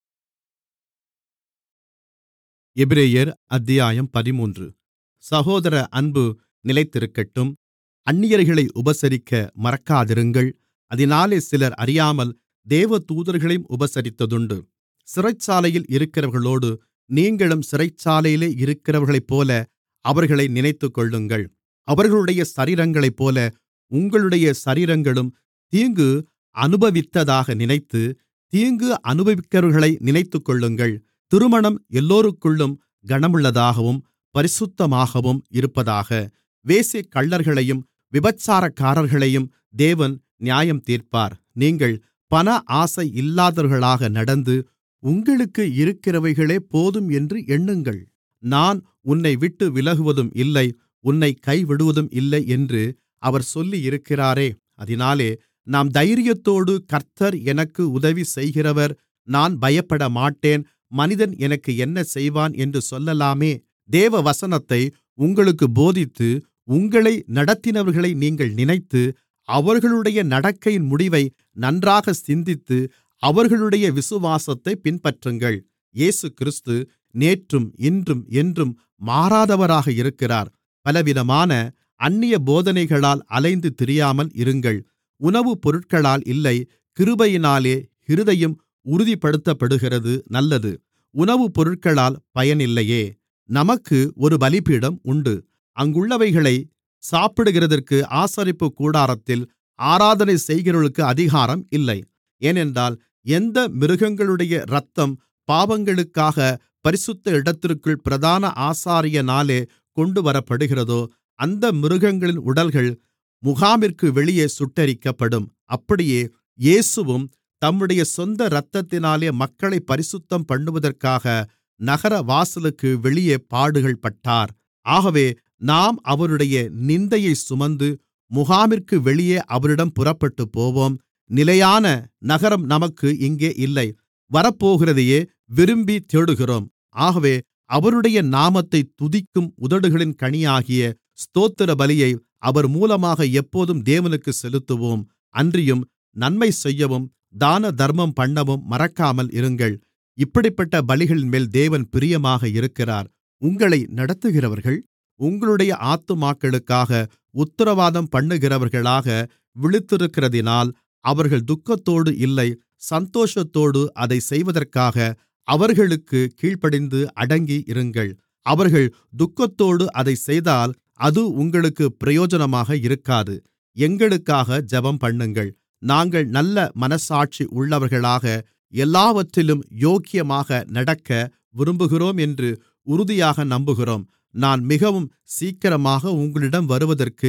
எபிரெயர் அத்தியாயம் பதிமூன்று சகோதர அன்பு நிலைத்திருக்கட்டும் அந்நியர்களை உபசரிக்க மறக்காதிருங்கள் அதினாலே சிலர் அறியாமல் தேவதூதர்களையும் உபசரித்ததுண்டு சிறைச்சாலையில் இருக்கிறவர்களோடு நீங்களும் சிறைச்சாலையிலே இருக்கிறவர்களைப்போல அவர்களை நினைத்துக்கொள்ளுங்கள் அவர்களுடைய சரீரங்களைப்போல உங்களுடைய சரீரங்களும் தீங்கு அனுபவித்ததாக நினைத்து தீங்கு அனுபவிக்கிறவர்களை நினைத்துக்கொள்ளுங்கள் திருமணம் எல்லோருக்குள்ளும் கனமுள்ளதாகவும் பரிசுத்தமாகவும் இருப்பதாக வேசிக்கள்ளர்களையும் விபச்சாரக்காரர்களையும் தேவன் நியாயம் தீர்ப்பார் நீங்கள் பண ஆசை இல்லாதவர்களாக நடந்து உங்களுக்கு இருக்கிறவைகளே போதும் என்று எண்ணுங்கள் நான் உன்னை விட்டு விலகுவதும் இல்லை உன்னை கைவிடுவதும் இல்லை என்று அவர் சொல்லியிருக்கிறாரே அதினாலே நாம் தைரியத்தோடு கர்த்தர் எனக்கு உதவி செய்கிறவர் நான் பயப்படமாட்டேன் மனிதன் எனக்கு என்ன செய்வான் என்று சொல்லலாமே தேவ வசனத்தை உங்களுக்கு போதித்து உங்களை நடத்தினவர்களை நீங்கள் நினைத்து அவர்களுடைய நடக்கையின் முடிவை நன்றாக சிந்தித்து அவர்களுடைய விசுவாசத்தை பின்பற்றுங்கள் இயேசுகிறிஸ்து நேற்றும் இன்றும் என்றும் மாறாதவராக இருக்கிறார் பலவிதமான அந்நிய போதனைகளால் அலைந்து திரியாமல் இருங்கள் உணவுப் பொருட்களால் இல்லை கிருபையினாலே இருதயம் உறுதிப்படுத்தப்படுகிறது நல்லது உணவுப் பொருட்களால் பயனில்லையே நமக்கு ஒரு பலிபீடம் உண்டு அங்குள்ளவைகளை சாப்பிடுகிறதற்கு ஆசரிப்பு கூடாரத்தில் ஆராதனை செய்கிறவர்களுக்கு அதிகாரம் இல்லை ஏனென்றால் எந்த மிருகங்களுடைய இரத்தம் பாவங்களுக்காக பரிசுத்த இடத்திற்குள் பிரதான ஆசாரியனாலே கொண்டுவரப்படுகிறதோ அந்த மிருகங்களின் உடல்கள் முகாமிற்கு வெளியே சுட்டெரிக்கப்படும் அப்படியே இயேசுவும் தம்முடைய சொந்த இரத்தத்தினாலே மக்களை பரிசுத்தம் பண்ணுவதற்காக நகர வாசலுக்கு வெளியே பாடுகள்பட்டார் ஆகவே நாம் அவருடைய நிந்தையை சுமந்து முகாமிற்கு வெளியே அவரிடம் புறப்பட்டுப் போவோம் நிலையான நகரம் நமக்கு இங்கே இல்லை வரப்போகிறதையே விரும்பி தேடுகிறோம் ஆகவே அவருடைய நாமத்தை துதிக்கும் உதடுகளின் கனியாகிய ஸ்தோத்திர பலியை அவர் மூலமாக எப்போதும் தேவனுக்கு செலுத்துவோம் அன்றியும் நன்மை செய்யவும் தான தர்மம் பண்ணவும் மறக்காமல் இருங்கள் இப்படிப்பட்ட பலிகளின்மேல் தேவன் பிரியமாக இருக்கிறார் உங்களை நடத்துகிறவர்கள் உங்களுடைய ஆத்துமாக்களுக்காக உத்தரவாதம் பண்ணுகிறவர்களாக விழித்திருக்கிறதினால் அவர்கள் துக்கத்தோடு இல்லை சந்தோஷத்தோடு அதை செய்வதற்காக அவர்களுக்கு கீழ்ப்படிந்து அடங்கி இருங்கள் அவர்கள் துக்கத்தோடு அதை செய்தால் அது உங்களுக்கு பிரயோஜனமாக இருக்காது எங்களுக்காக ஜெபம் பண்ணுங்கள் நாங்கள் நல்ல மனசாட்சி உள்ளவர்களாக எல்லாவற்றிலும் யோக்கியமாக நடக்க விரும்புகிறோம் என்று உறுதியாக நம்புகிறோம் நான் மிகவும் சீக்கிரமாக உங்களிடம் வருவதற்கு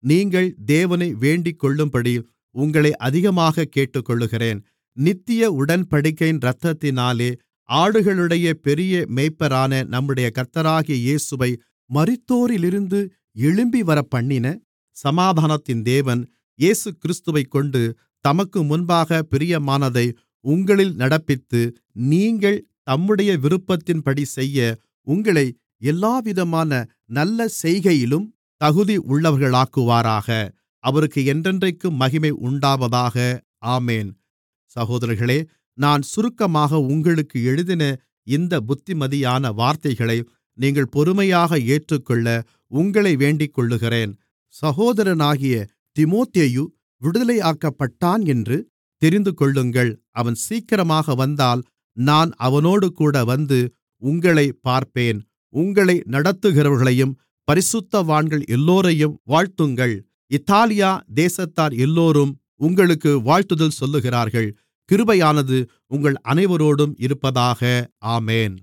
நீங்கள் தேவனை வேண்டிக்கொள்ளும்படி உங்களை அதிகமாகக் கேட்டுக்கொள்ளுகிறேன் நித்திய உடன்படிக்கையின் இரத்தத்தினாலே ஆடுகளுடைய பெரிய மேய்ப்பரான நம்முடைய கர்த்தராகிய இயேசுவை மரித்தோரிலிருந்து எழும்பிவரப்பண்ணின சமாதானத்தின் தேவன் இயேசுகிறிஸ்துவைக்கொண்டு தமக்கு முன்பாக பிரியமானதை உங்களில் நடப்பித்து நீங்கள் தம்முடைய விருப்பத்தின்படி செய்ய உங்களை எல்லாவிதமான நல்ல செய்கையிலும் தகுதி உள்ளவர்களாக்குவாராக அவருக்கு என்றென்றைக்கும் மகிமை உண்டாவதாக ஆமென் சகோதரர்களே நான் சுருக்கமாக உங்களுக்கு எழுதின இந்த புத்திமதியான வார்த்தைகளை நீங்கள் பொறுமையாக ஏற்றுக்கொள்ள உங்களை வேண்டிக்கொள்ளுகிறேன் சகோதரனாகிய தீமோத்தேயு விடுதலையாக்கப்பட்டான் என்று தெரிந்துகொள்ளுங்கள் அவன் சீக்கிரமாக வந்தால் நான் அவனோடுகூட வந்து உங்களைப் பார்ப்பேன் உங்களை நடத்துகிறவர்களையும் பரிசுத்தவான்கள் எல்லோரையும் வாழ்த்துங்கள் இத்தாலியா தேசத்தார் எல்லோரும் உங்களுக்கு வாழ்த்துதல் சொல்லுகிறார்கள் கிருபையானது உங்கள் அனைவரோடும் இருப்பதாக ஆமென்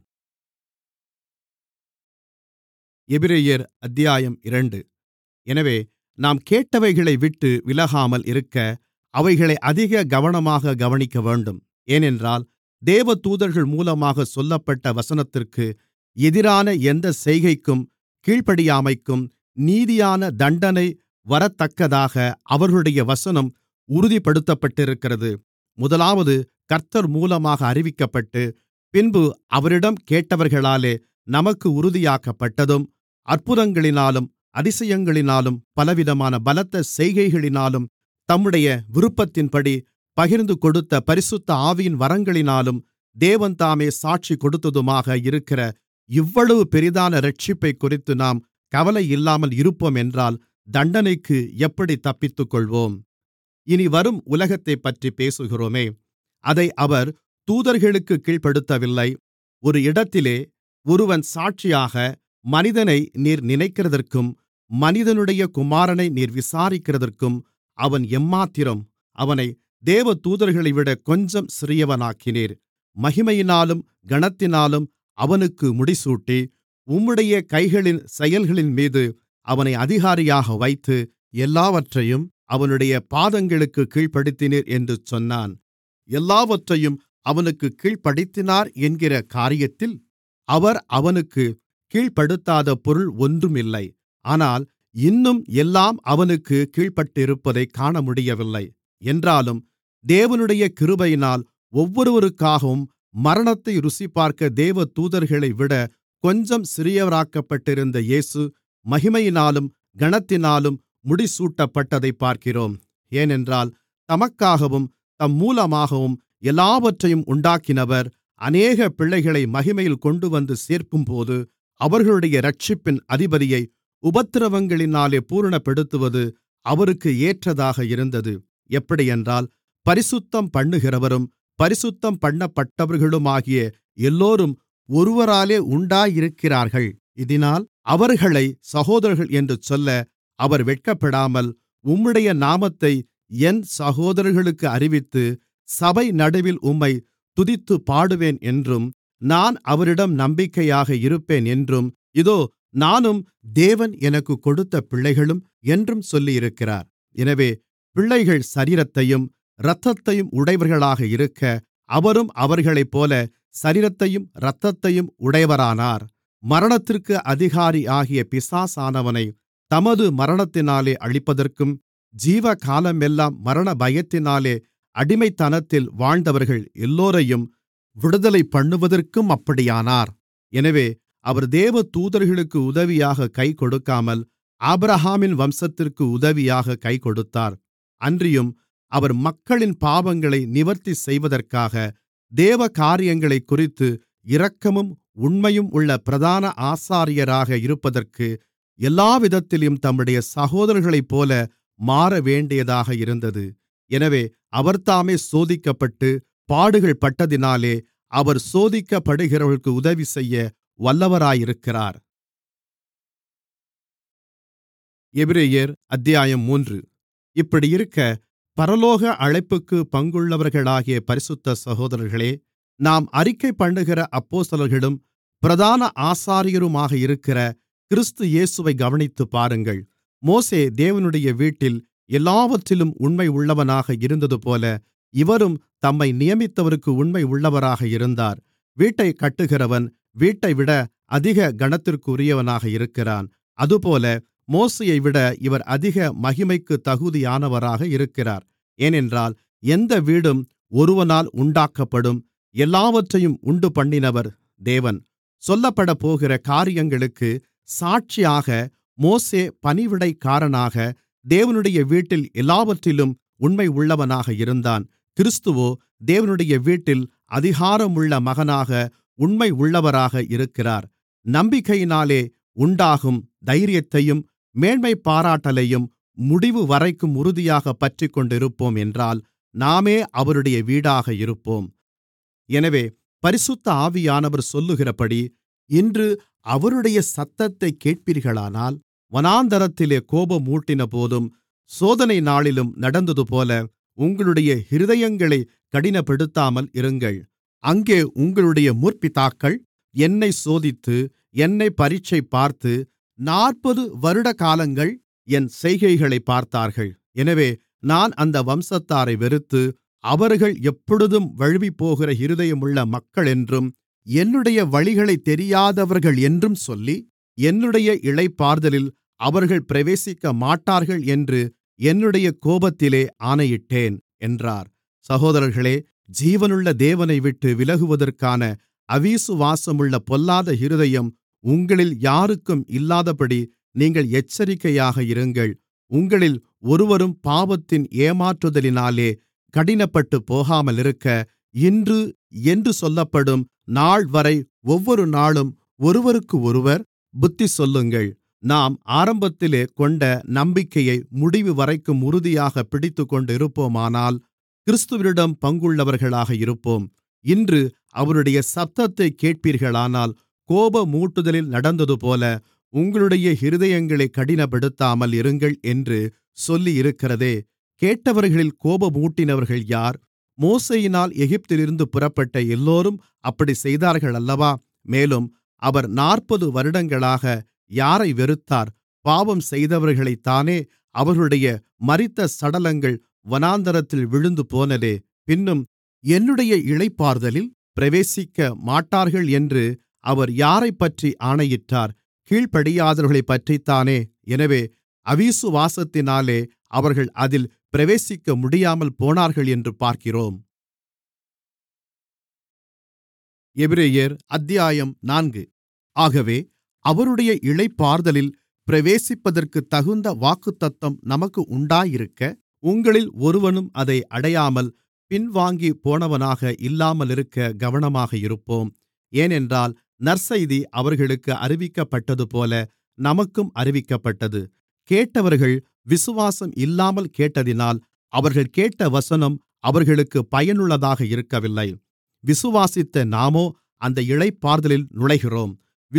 எபிரெயர் அத்தியாயம் இரண்டு எனவே நாம் கேட்டவைகளை விட்டு விலகாமல் இருக்க அவைகளை அதிக கவனமாக கவனிக்கவேண்டும் ஏனென்றால் தேவதூதர்கள் மூலமாக சொல்லப்பட்ட வசனத்திற்கு எதிரான எந்த செய்கைக்கும் கீழ்ப்படியாமைக்கும் நீதியான தண்டனை வரத்தக்கதாக அவர்களுடைய வசனம் உறுதிப்படுத்தப்பட்டிருக்கிறது முதலாவது கர்த்தர் மூலமாக அறிவிக்கப்பட்டு பின்பு அவரிடம் கேட்டவர்களாலே நமக்கு உறுதியாக்கப்பட்டதும் அற்புதங்களினாலும் அதிசயங்களினாலும் பலவிதமான பலத்த செய்கைகளினாலும் தம்முடைய விருப்பத்தின்படி பகிர்ந்து கொடுத்த பரிசுத்த ஆவியின் வரங்களினாலும் தேவன் தாமே சாட்சி கொடுத்ததுமாக இருக்கிற இவ்வளவு பெரிதான இரட்சிப்பைக்குறித்து நாம் கவலை இல்லாமல் இருப்போம் என்றால் தண்டனைக்கு எப்படி தப்பித்துக்கொள்வோம் இனி வரும் உலகத்தைப்பற்றி பேசுகிறோமே அதை அவர் தூதர்களுக்கு கீழ்ப்படுத்தவில்லை ஒரு இடத்திலே ஒருவன் சாட்சியாக மனிதனை நீர் நினைக்கிறதற்கும் மனிதனுடைய குமாரனை நீர் விசாரிக்கிறதற்கும் அவன் எம்மாத்திரம் அவனை தேவதூதர்களைவிட கொஞ்சம் சிறியவனாக்கினீர் மகிமையினாலும் கனத்தினாலும் அவனுக்கு முடிசூட்டி உம்முடைய கைகளின் செயல்களின்மீது அவனை அதிகாரியாக வைத்து எல்லாவற்றையும் அவனுடைய பாதங்களுக்கு கீழ்ப்படுத்தினீர் என்று சொன்னான் எல்லாவற்றையும் அவனுக்கு கீழ்ப்படுத்தினார் என்கிற காரியத்தில் அவர் அவனுக்கு கீழ்ப்படுத்தாத பொருள் ஒன்றுமில்லை ஆனால் இன்னும் எல்லாம் அவனுக்கு கீழ்ப்பட்டிருப்பதைக் காணமுடியவில்லை என்றாலும் தேவனுடைய கிருபையினால் ஒவ்வொருவருக்காகவும் மரணத்தை ருசிபார்க்க தேவதூதர்களைவிட கொஞ்சம் சிறியவராக்கப்பட்டிருந்த இயேசு மகிமையினாலும் கனத்தினாலும் முடிசூட்டப்பட்டதைப் பார்க்கிறோம் ஏனென்றால் தமக்காகவும் தம் மூலமாகவும் எல்லாவற்றையும் உண்டாக்கினவர் அநேக பிள்ளைகளை மகிமையில் கொண்டுவந்து சேர்க்கும்போது அவர்களுடைய இரட்சிப்பின் அதிபதியை உபத்திரவங்களினாலே பூரணப்படுத்துவது அவருக்கு ஏற்றதாக இருந்தது எப்படியென்றால் பரிசுத்தம் பண்ணுகிறவரும் பரிசுத்தம் பண்ணப்பட்டவர்களுமாகிய எல்லோரும் ஒருவராலே உண்டாயிருக்கிறார்கள் இதினால் அவர்களை சகோதரர்கள் என்று சொல்ல அவர் வெட்கப்படாமல் உம்முடைய நாமத்தை என் சகோதரர்களுக்கு அறிவித்து சபை நடுவில் உம்மை துதித்துப் பாடுவேன் என்றும் நான் அவரிடம் நம்பிக்கையாக இருப்பேன் என்றும் இதோ நானும் தேவன் எனக்குக் கொடுத்த பிள்ளைகளும் என்றும் சொல்லியிருக்கிறார் எனவே பிள்ளைகள் சரீரத்தையும் இரத்தத்தையும் உடையவர்களாக இருக்க அவரும் அவர்களைப்போல சரீரத்தையும் இரத்தத்தையும் உடையவரானார் மரணத்திற்கு அதிகாரியாகிய பிசாசானவனை தமது மரணத்தினாலே அழிப்பதற்கும் ஜீவகாலமெல்லாம் மரண பயத்தினாலே அடிமைத்தனத்தில் வாழ்ந்தவர்கள் எல்லோரையும் விடுதலைபண்ணுவதற்கும் அப்படியானார் எனவே அவர் தேவதூதர்களுக்கு உதவியாக கைகொடுக்காமல் ஆபிரகாமின் வம்சத்திற்கு உதவியாக கைகொடுத்தார் அன்றியும் அவர் மக்களின் பாவங்களை நிவர்த்தி செய்வதற்காக தேவ காரியங்களைக்குறித்து இரக்கமும் உண்மையும் உள்ள பிரதான ஆசாரியராக இருப்பதற்கு எல்லாவிதத்திலும் தம்முடைய சகோதரர்களைப்போல மாறவேண்டியதாக இருந்தது எனவே அவர்தாமே சோதிக்கப்பட்டு பாடுகள் பட்டதினாலே அவர் சோதிக்கப்படுகிறவர்களுக்கு உதவி செய்ய வல்லவராயிருக்கிறார் எபிரெயர் அத்தியாயம் மூன்று இப்படியிருக்க பரலோக அழைப்புக்கு பங்குள்ளவர்களாகிய பரிசுத்த சகோதரர்களே நாம் அறிக்கைபண்ணுகிற அப்போஸ்தலர்களும் பிரதான ஆசாரியருமாக இருக்கிற கிறிஸ்து இயேசுவை கவனித்துப் பாருங்கள் மோசே தேவனுடைய வீட்டில் எல்லாவற்றிலும் உண்மையுள்ளவனாக இருந்ததுபோல இவரும் தம்மை நியமித்தவருக்கு உண்மையுள்ளவராக இருந்தார் வீட்டைக் கட்டுகிறவன் வீட்டைவிட அதிக கனத்திற்குரியவனாக இருக்கிறான் அதுபோல மோசேயைவிட இவர் அதிக மகிமைக்குத் தகுதியானவராக இருக்கிறார் ஏனென்றால் எந்த வீடும் ஒருவனால் உண்டாக்கப்படும் எல்லாவற்றையும் உண்டுபண்ணினவர் தேவன் சொல்லப்படப்போகிற காரியங்களுக்கு சாட்சியாக மோசே பணிவிடைக்காரனாக தேவனுடைய வீட்டில் எல்லாவற்றிலும் உண்மையுள்ளவனாக இருந்தான் கிறிஸ்துவோ தேவனுடைய வீட்டில் அதிகாரமுள்ள மகனாக உண்மையுள்ளவராக இருக்கிறார் நம்பிக்கையினாலே உண்டாகும் தைரியத்தையும் மேன்மைபாராட்டலையும் முடிவுவரைக்கும் உறுதியாகப் பற்றிக்கொண்டிருப்போம் என்றால் நாமே அவருடைய வீடாக இருப்போம் எனவே பரிசுத்த ஆவியானவர் சொல்லுகிறபடி இன்று அவருடைய சத்தத்தைக் கேட்பீர்களானால் வனாந்தரத்திலே கோபமூட்டினபோதும் சோதனை நாளிலும் நடந்ததுபோல உங்களுடைய இருதயங்களைக் கடினப்படுத்தாமல் இருங்கள் அங்கே உங்களுடைய முற்பிதாக்கள் என்னைச் சோதித்து என்னைப் பரீட்சை பார்த்து நாற்பது வருடகாலங்கள் என் செய்கைகளைப் பார்த்தார்கள் எனவே நான் அந்த வம்சத்தாரை வெறுத்து அவர்கள் எப்பொழுதும் வழுவிப்போகிற இருதயமுள்ள மக்களென்றும் என்னுடைய வழிகளைத் தெரியாதவர்கள் என்றும் சொல்லி என்னுடைய இளைப்பாறுதலில் அவர்கள் பிரவேசிக்கமாட்டார்கள் என்று என்னுடைய கோபத்திலே ஆணையிட்டேன் என்றார் சகோதரர்களே ஜீவனுள்ள தேவனைவிட்டு விலகுவதற்கான அவிசுவாசமுள்ள பொல்லாத இருதயம் உங்களில் யாருக்கும் இல்லாதபடி நீங்கள் எச்சரிக்கையாக இருங்கள் உங்களில் ஒருவரும் பாவத்தின் ஏமாற்றுதலினாலே கடினப்பட்டுப் போகாமலிருக்க இன்று என்று சொல்லப்படும் நாள்வரை ஒவ்வொரு நாளும் ஒருவருக்கொருவர் புத்திசொல்லுங்கள் நாம் ஆரம்பத்திலே கொண்ட நம்பிக்கையை முடிவுவரைக்கும் உறுதியாகப் பிடித்துக்கொண்டிருப்போமானால் கிறிஸ்துவினிடம் பங்குள்ளவர்களாக இருப்போம் இன்று அவருடைய சத்தத்தைக் கேட்பீர்களானால் கோபமூட்டுதலில் நடந்ததுபோல உங்களுடைய இருதயங்களைக் கடினப்படுத்தாமல் இருங்கள் என்று சொல்லியிருக்கிறதே கேட்டவர்களில் கோபமூட்டினவர்கள் யார் மோசேயினால் எகிப்திலிருந்து புறப்பட்ட எல்லோரும் அப்படிச் செய்தார்கள் அல்லவா மேலும் அவர் நாற்பது வருடங்களாக யாரை வெறுத்தார் பாவம் செய்தவர்களைத்தானே அவர்களுடைய மரித்த சடலங்கள் வனாந்தரத்தில் விழுந்து போனதே பின்னும் என்னுடைய இளைப்பாறுதலில் பிரவேசிக்க மாட்டார்கள் என்று அவர் யாரைப்பற்றி ஆணையிட்டார் கீழ்ப்படியாதவர்களைப்பற்றித்தானே எனவே அவிசுவாசத்தினாலே அவர்கள் அதில் பிரவேசிக்க முடியாமல் போனார்கள் என்று பார்க்கிறோம் எபிரெயர் அத்தியாயம் நான்கு ஆகவே அவருடைய இளைப்பாறுதலில் பிரவேசிப்பதற்குத் தகுந்த வாக்குத்தத்தம் நமக்கு உண்டாயிருக்க உங்களில் ஒருவனும் அதை அடையாமல் பின்வாங்கிப் போனவனாக இல்லாமலிருக்க கவனமாக இருப்போம் ஏனென்றால் நற்செய்தி அவர்களுக்கு அறிவிக்கப்பட்டதுபோல நமக்கும் அறிவிக்கப்பட்டது கேட்டவர்கள் விசுவாசம் இல்லாமல் கேட்டதினால் அவர்கள் கேட்ட வசனம் அவர்களுக்குப் பயனுள்ளதாக இருக்கவில்லை விசுவாசித்த நாமோ அந்த இளைப்பாறுதலில் நுழைகிறோம்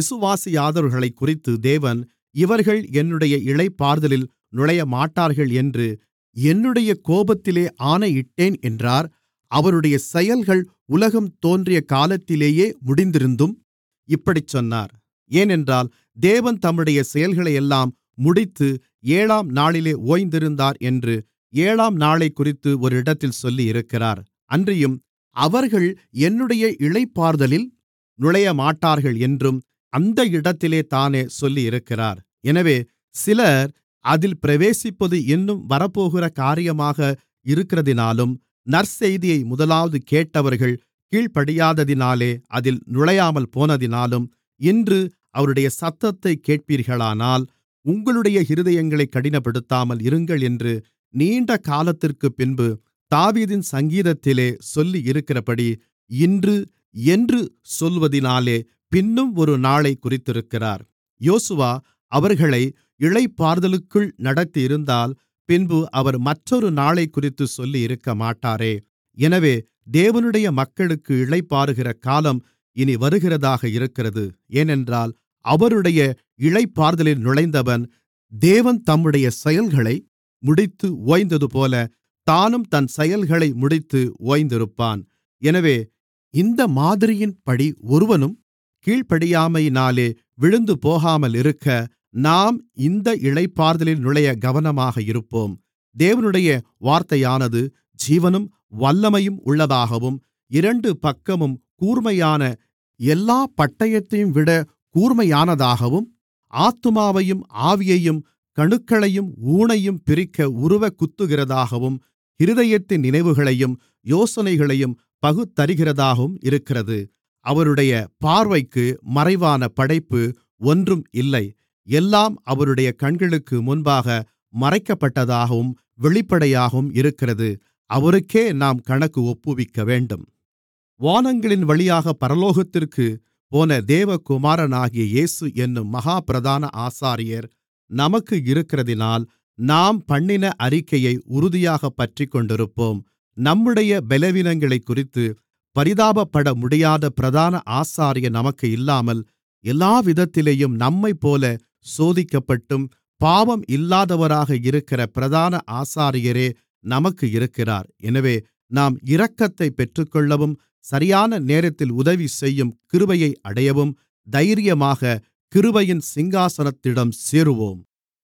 விசுவாசியாதவர்களைக்குறித்து தேவன் இவர்கள் என்னுடைய இளைப்பாறுதலில் நுழையமாட்டார்கள் என்று என்னுடைய கோபத்திலே ஆணையிட்டேன் என்றார் அவருடைய செயல்கள் உலகம் தோன்றிய காலத்திலேயே முடிந்திருந்தும் இப்படிச் சொன்னார் ஏனென்றால் தேவன் தம்முடைய செயல்களையெல்லாம் முடித்து ஏழாம் நாளிலே ஓய்ந்திருந்தார் என்று ஏழாம் நாளைக்குறித்து ஒரு இடத்தில் சொல்லியிருக்கிறார் அன்றியும் அவர்கள் என்னுடைய இளைப்பாறுதலில் நுழையமாட்டார்கள் என்றும் அந்த இடத்திலே தானே சொல்லியிருக்கிறார் எனவே சிலர் அதில் பிரவேசிப்பது இன்னும் வரப்போகிற காரியமாக இருக்கிறதினாலும் நற்செய்தியை முதலாவது கேட்டவர்கள் கீழ்ப்படியாததினாலே அதில் நுழையாமல் போனதினாலும் இன்று அவருடைய சத்தத்தைக் கேட்பீர்களானால் உங்களுடைய இருதயங்களைக் கடினப்படுத்தாமல் இருங்கள் என்று நீண்ட காலத்திற்குப் பின்பு தாவீதின் சங்கீதத்திலே சொல்லியிருக்கிறபடி இன்று என்று சொல்வதினாலே பின்னும் ஒரு நாளைக் குறித்திருக்கிறார் யோசுவா அவர்களை இளைப்பாறுதலுக்குள் நடத்தியிருந்தால் பின்பு அவர் மற்றொரு நாளைக்குறித்துச் சொல்லியிருக்கமாட்டாரே எனவே தேவனுடைய மக்களுக்கு இளைப்பாறுகிற காலம் இனி வருகிறதாக இருக்கிறது ஏனென்றால் அவருடைய இளைப்பாறுதலில் நுழைந்தவன் தேவன் தம்முடைய செயல்களை முடித்து ஓய்ந்ததுபோல தானும் தன் செயல்களை முடித்து ஓய்ந்திருப்பான் எனவே இந்த மாதிரியின்படி ஒருவனும் கீழ்ப்படியாமையினாலே விழுந்து போகாமல் இருக்க நாம் இந்த இளைப்பாறுதலில் நுழைய கவனமாக இருப்போம் தேவனுடைய வார்த்தையானது ஜீவனும் வல்லமையும் உள்ளதாகவும் இரண்டு பக்கமும் கூர்மையான எல்லா பட்டயத்தையும் விட கூர்மையானதாகவும் ஆத்துமாவையும் ஆவியையும் கணுக்களையும் ஊனையும் பிரிக்க உருவக் குத்துகிறதாகவும் இருதயத்தின் நினைவுகளையும் யோசனைகளையும் பகுத்தறிகிறதாகவும் இருக்கிறது அவருடைய பார்வைக்கு மறைவான படைப்பு ஒன்றும் இல்லை எல்லாம் அவருடைய கண்களுக்கு முன்பாக மறைக்கப்பட்டதாகவும் வெளிப்படையாகவும் இருக்கிறது அவருக்கே நாம் கணக்கு ஒப்புவிக்க வேண்டும் வானங்களின் வழியாக பரலோகத்திற்குப் போன தேவகுமாரனாகிய இயேசு என்னும் மகா பிரதான ஆசாரியர் நமக்கு இருக்கிறதினால் நாம் பண்ணின அறிக்கையை உறுதியாகப் பற்றிக்கொண்டிருப்போம் நம்முடைய பலவீனங்களைக்குறித்து பரிதாபப்பட முடியாத பிரதான ஆசாரியர் நமக்கு இல்லாமல் எல்லாவிதத்திலேயும் நம்மைப்போல சோதிக்கப்பட்டும் பாவம் இல்லாதவராக இருக்கிற பிரதான ஆசாரியரே நமக்கு இருக்கிறார் எனவே நாம் இரக்கத்தைப் பெற்றுக்கொள்ளவும் சரியான நேரத்தில் உதவி செய்யும் கிருபையை அடையவும் தைரியமாக கிருபையின் சிங்காசனத்திடம் சேருவோம்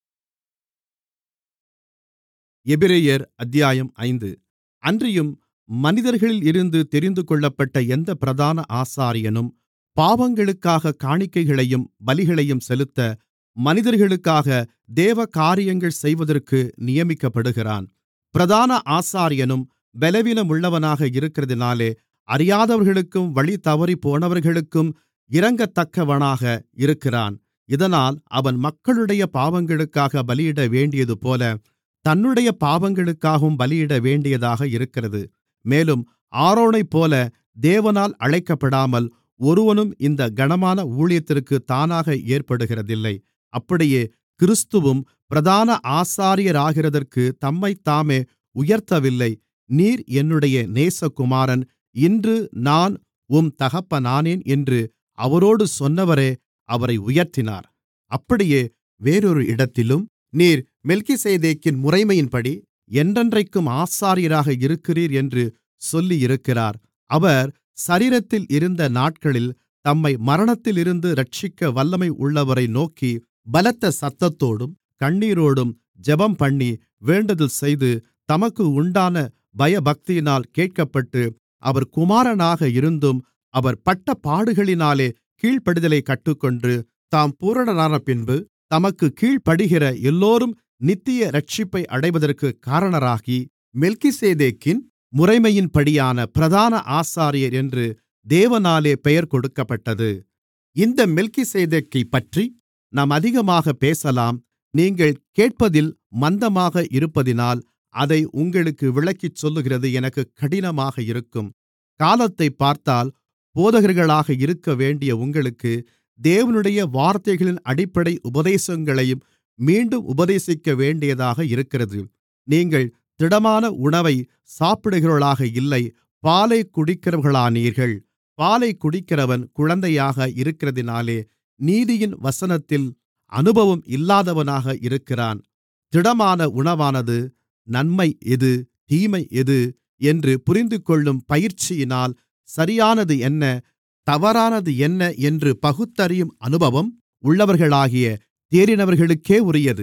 எபிரெயர் அத்தியாயம் ஐந்து அன்றியும் மனிதர்களில் இருந்து தெரிந்துகொள்ளப்பட்ட எந்த பிரதான ஆசாரியனும் பாவங்களுக்காக காணிக்கைகளையும் பலிகளையும் செலுத்த மனிதர்களுக்காக தேவ காரியங்கள் செய்வதற்கு நியமிக்கப்படுகிறான் பிரதான ஆசாரியனும் பலவீனமுள்ளவனாக இருக்கிறதினாலே அறியாதவர்களுக்கும் வழி தவறிப்போனவர்களுக்கும் இரங்கத்தக்கவனாக இருக்கிறான் இதனால் அவன் மக்களுடைய பாவங்களுக்காக பலியிட வேண்டியதுபோல தன்னுடைய பாவங்களுக்காகவும் பலியிட வேண்டியதாக இருக்கிறது மேலும் ஆரோனைப்போல தேவனால் அழைக்கப்படாமல் ஒருவனும் இந்த கனமான ஊழியத்திற்கு தானாக ஏற்படுகிறதில்லை அப்படியே கிறிஸ்துவும் பிரதான ஆசாரியராகிறதற்கு தம்மைத்தாமே உயர்த்தவில்லை நீர் என்னுடைய நேசகுமாரன் இன்று நான் உம் தகப்பனானேன் என்று அவரோடு சொன்னவரே அவரை உயர்த்தினார் அப்படியே வேறொரு இடத்திலும் நீர் மெல்கிசேதேக்கின் முறைமையின்படி என்றென்றைக்கும் ஆசாரியராக இருக்கிறீர் என்று சொல்லியிருக்கிறார் அவர் சரீரத்தில் இருந்த நாட்களில் தம்மை மரணத்திலிருந்து இரட்சிக்க வல்லமை உள்ளவரை நோக்கி பலத்த சத்தத்தோடும் கண்ணீரோடும் ஜெபம்பண்ணி வேண்டுதல் செய்து தமக்கு உண்டான பயபக்தியினால் கேட்கப்பட்டு அவர் குமாரனாக இருந்தும் அவர் பட்ட பாடுகளினாலே கீழ்ப்படிதலைக் கற்றுக்கொண்டு தாம் பூரணரானபின்பு தமக்குக் கீழ்ப்படிகிற எல்லோரும் நித்திய இரட்சிப்பை அடைவதற்குக் காரணராகி மெல்கிசேதேக்கின் முறைமையின்படியான பிரதான ஆசாரியர் என்று தேவனாலே பெயர் கொடுக்கப்பட்டது இந்த மெல்கிசேதேக்கைப்பற்றி நாம் அதிகமாகப் பேசலாம் நீங்கள் கேட்பதில் மந்தமாக இருப்பதினால் அதை உங்களுக்கு விளக்கிச் சொல்லுகிறது எனக்குக் கடினமாக இருக்கும் காலத்தைப் பார்த்தால் போதகர்களாக இருக்கவேண்டிய உங்களுக்கு தேவனுடைய வார்த்தைகளின் அடிப்படை உபதேசங்களையும் மீண்டும் உபதேசிக்க வேண்டியதாக இருக்கிறது நீங்கள் திடமான உணவை சாப்பிடுகிறவர்களாக இல்லை பாலைக் குடிக்கிறவர்களானீர்கள் பாலைக் குடிக்கிறவன் குழந்தையாக இருக்கிறதினாலே நீதியின் வசனத்தில் அனுபவம் இல்லாதவனாக இருக்கிறான் திடமான உணவானது நன்மை எது தீமை எது என்று புரிந்துகொள்ளும் பயிற்சியினால் சரியானது என்ன தவறானது என்ன என்று பகுத்தறியும் அனுபவம் உள்ளவர்களாகிய தேறினவர்களுக்கே உரியது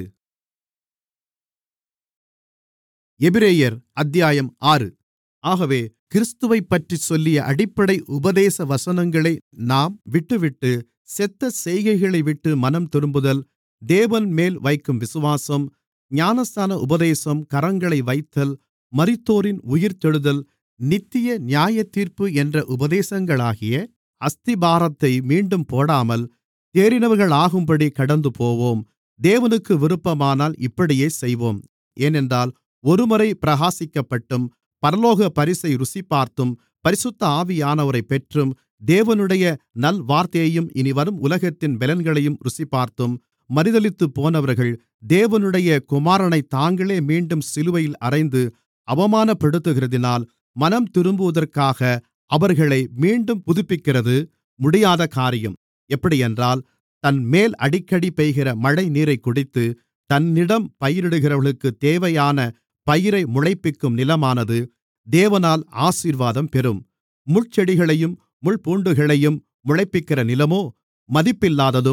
எபிரெயர் அத்தியாயம் ஆறு ஆகவே கிறிஸ்துவைப்பற்றிச் சொல்லிய அடிப்படை உபதேச வசனங்களை நாம் விட்டுவிட்டு செத்த செய்கைகளைவிட்டு மனம் திரும்புதல் தேவன்மேல் வைக்கும் விசுவாசம் ஞானஸ்நான உபதேசம் கரங்களை வைத்தல் மரித்தோரின் உயிர்த்தெழுதல் நித்திய நியாயத்தீர்ப்பு என்ற உபதேசங்களாகிய அஸ்திபாரத்தை மீண்டும் போடாமல் தேறினவர்களாகும்படி கடந்துபோவோம் தேவனுக்கு விருப்பமானால் இப்படியே செய்வோம் ஏனென்றால் ஒருமுறை பிரகாசிக்கப்பட்டும் பரலோக பரிசை ருசிபார்த்தும் பரிசுத்த ஆவியானவரைப் பெற்றும் தேவனுடைய நல்வார்த்தையையும் இனிவரும் உலகத்தின் பலன்களையும் ருசிபார்த்தும் மறுதலித்துப்போனவர்கள் தேவனுடைய குமாரனைத் தாங்களே மீண்டும் சிலுவையில் அறைந்து அவமானப்படுத்துகிறதினால் மனம் திரும்புவதற்காக அவர்களை மீண்டும் புதுப்பிக்கிறது முடியாத காரியம் எப்படியென்றால் தன்மேல் அடிக்கடி பெய்கிற மழைநீரைக் குடித்து தன்னிடம் பயிரிடுகிறவர்களுக்குத் தேவையான பயிரை முளைப்பிக்கும் நிலமானது தேவனால் ஆசீர்வாதம் பெறும் முட்செடிகளையும் முள்பூண்டுகளையும் முளைப்பிக்கிற நிலமோ மதிப்பில்லாததும்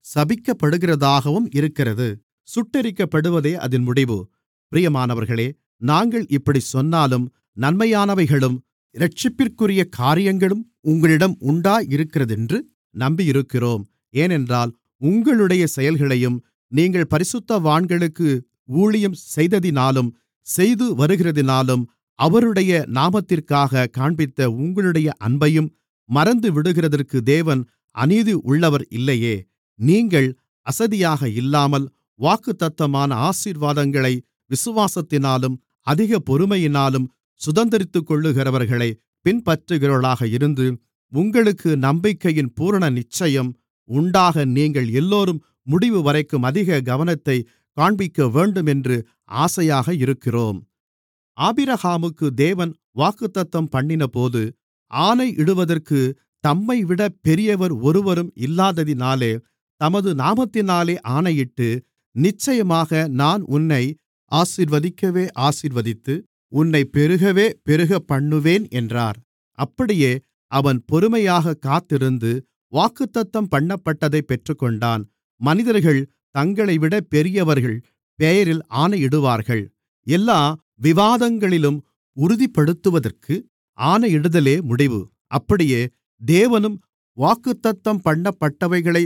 சபிக்கப்படுகிறதாகவும் இருக்கிறது சுட்டெரிக்கப்படுவதே அதின் முடிவு பிரியமானவர்களே நாங்கள் இப்படிச் சொன்னாலும் நன்மையானவைகளும் இரட்சிப்பிற்குரிய காரியங்களும் உங்களிடம் உண்டாயிருக்கிறதென்று நம்பியிருக்கிறோம் ஏனென்றால் உங்களுடைய செயல்களையும் நீங்கள் பரிசுத்தவான்களுக்கு ஊழியம் செய்ததினாலும் செய்து வருகிறதினாலும் அவருடைய நாமத்திற்காக காண்பித்த உங்களுடைய அன்பையும் மறந்துவிடுகிறதற்கு தேவன் அநீதி உள்ளவர் இல்லையே நீங்கள் அசதியாக இல்லாமல் வாக்குத்தத்தமான ஆசீர்வாதங்களை விசுவாசத்தினாலும் அதிக பொறுமையினாலும் சுதந்தரித்துக்கொள்ளுகிறவர்களை பின்பற்றுகிறவர்களாக இருந்து உங்களுக்கு நம்பிக்கையின் பூரண நிச்சயம் உண்டாக நீங்கள் எல்லோரும் முடிவு வரைக்கும் அதிக கவனத்தை காண்பிக்க வேண்டுமென்று ஆசையாக இருக்கிறோம் ஆபிரகாமுக்கு தேவன் வாக்குத்தத்தம் பண்ணினபோது ஆணையிடுவதற்கு தம்மைவிட பெரியவர் ஒருவரும் இல்லாததினாலே தமது நாமத்தினாலே ஆணையிட்டு நிச்சயமாக நான் உன்னை ஆசீர்வதிக்கவே ஆசீர்வதித்து உன்னை பெருகவே பெருகப்பண்ணுவேன் என்றார் அப்படியே அவன் பொறுமையாக காத்திருந்து வாக்குத்தத்தம் பண்ணப்பட்டதைப் பெற்றுக்கொண்டான் மனிதர்கள் தங்களைவிட பெரியவர்கள் பெயரில் ஆணையிடுவார்கள் எல்லா விவாதங்களிலும் உறுதிப்படுத்துவதற்கு ஆணையிடுதலே முடிவு அப்படியே தேவனும் வாக்குத்தத்தம் பண்ணப்பட்டவைகளை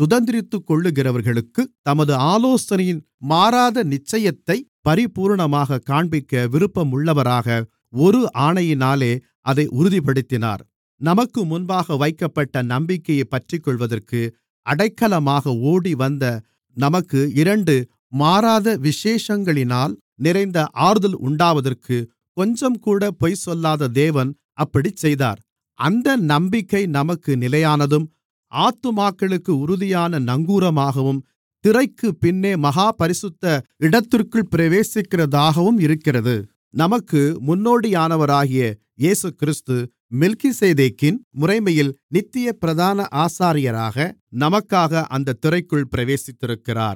சுதந்திரித்துக்கொள்ளுகிறவர்களுக்கு தமது ஆலோசனையின் மாறாத நிச்சயத்தை பரிபூரணமாக காண்பிக்க விருப்பமுள்ளவராக ஒரு ஆணையினாலே அதை உறுதிப்படுத்தினார் நமக்கு முன்பாக வைக்கப்பட்ட நம்பிக்கையை பற்றிக்கொள்வதற்கு அடைக்கலமாக ஓடிவந்த நமக்கு இரண்டு மாறாத விசேஷங்களினால் நிறைந்த ஆறுதல் உண்டாவதற்கு கொஞ்சம்கூட பொய் சொல்லாத தேவன் அப்படிச் செய்தார் அந்த நம்பிக்கை நமக்கு நிலையானதும் ஆத்துமாக்களுக்கு உறுதியான நங்கூரமாகவும் திரைக்குப் பின்னே மகா பரிசுத்த இடத்திற்குள் பிரவேசிக்கிறதாகவும் இருக்கிறது நமக்கு முன்னோடியானவராகிய இயேசுகிறிஸ்து மெல்கிசேதேக்கின் முறைமையில் நித்திய பிரதான ஆசாரியராக நமக்காக அந்த திரைக்குள் பிரவேசித்திருக்கிறார்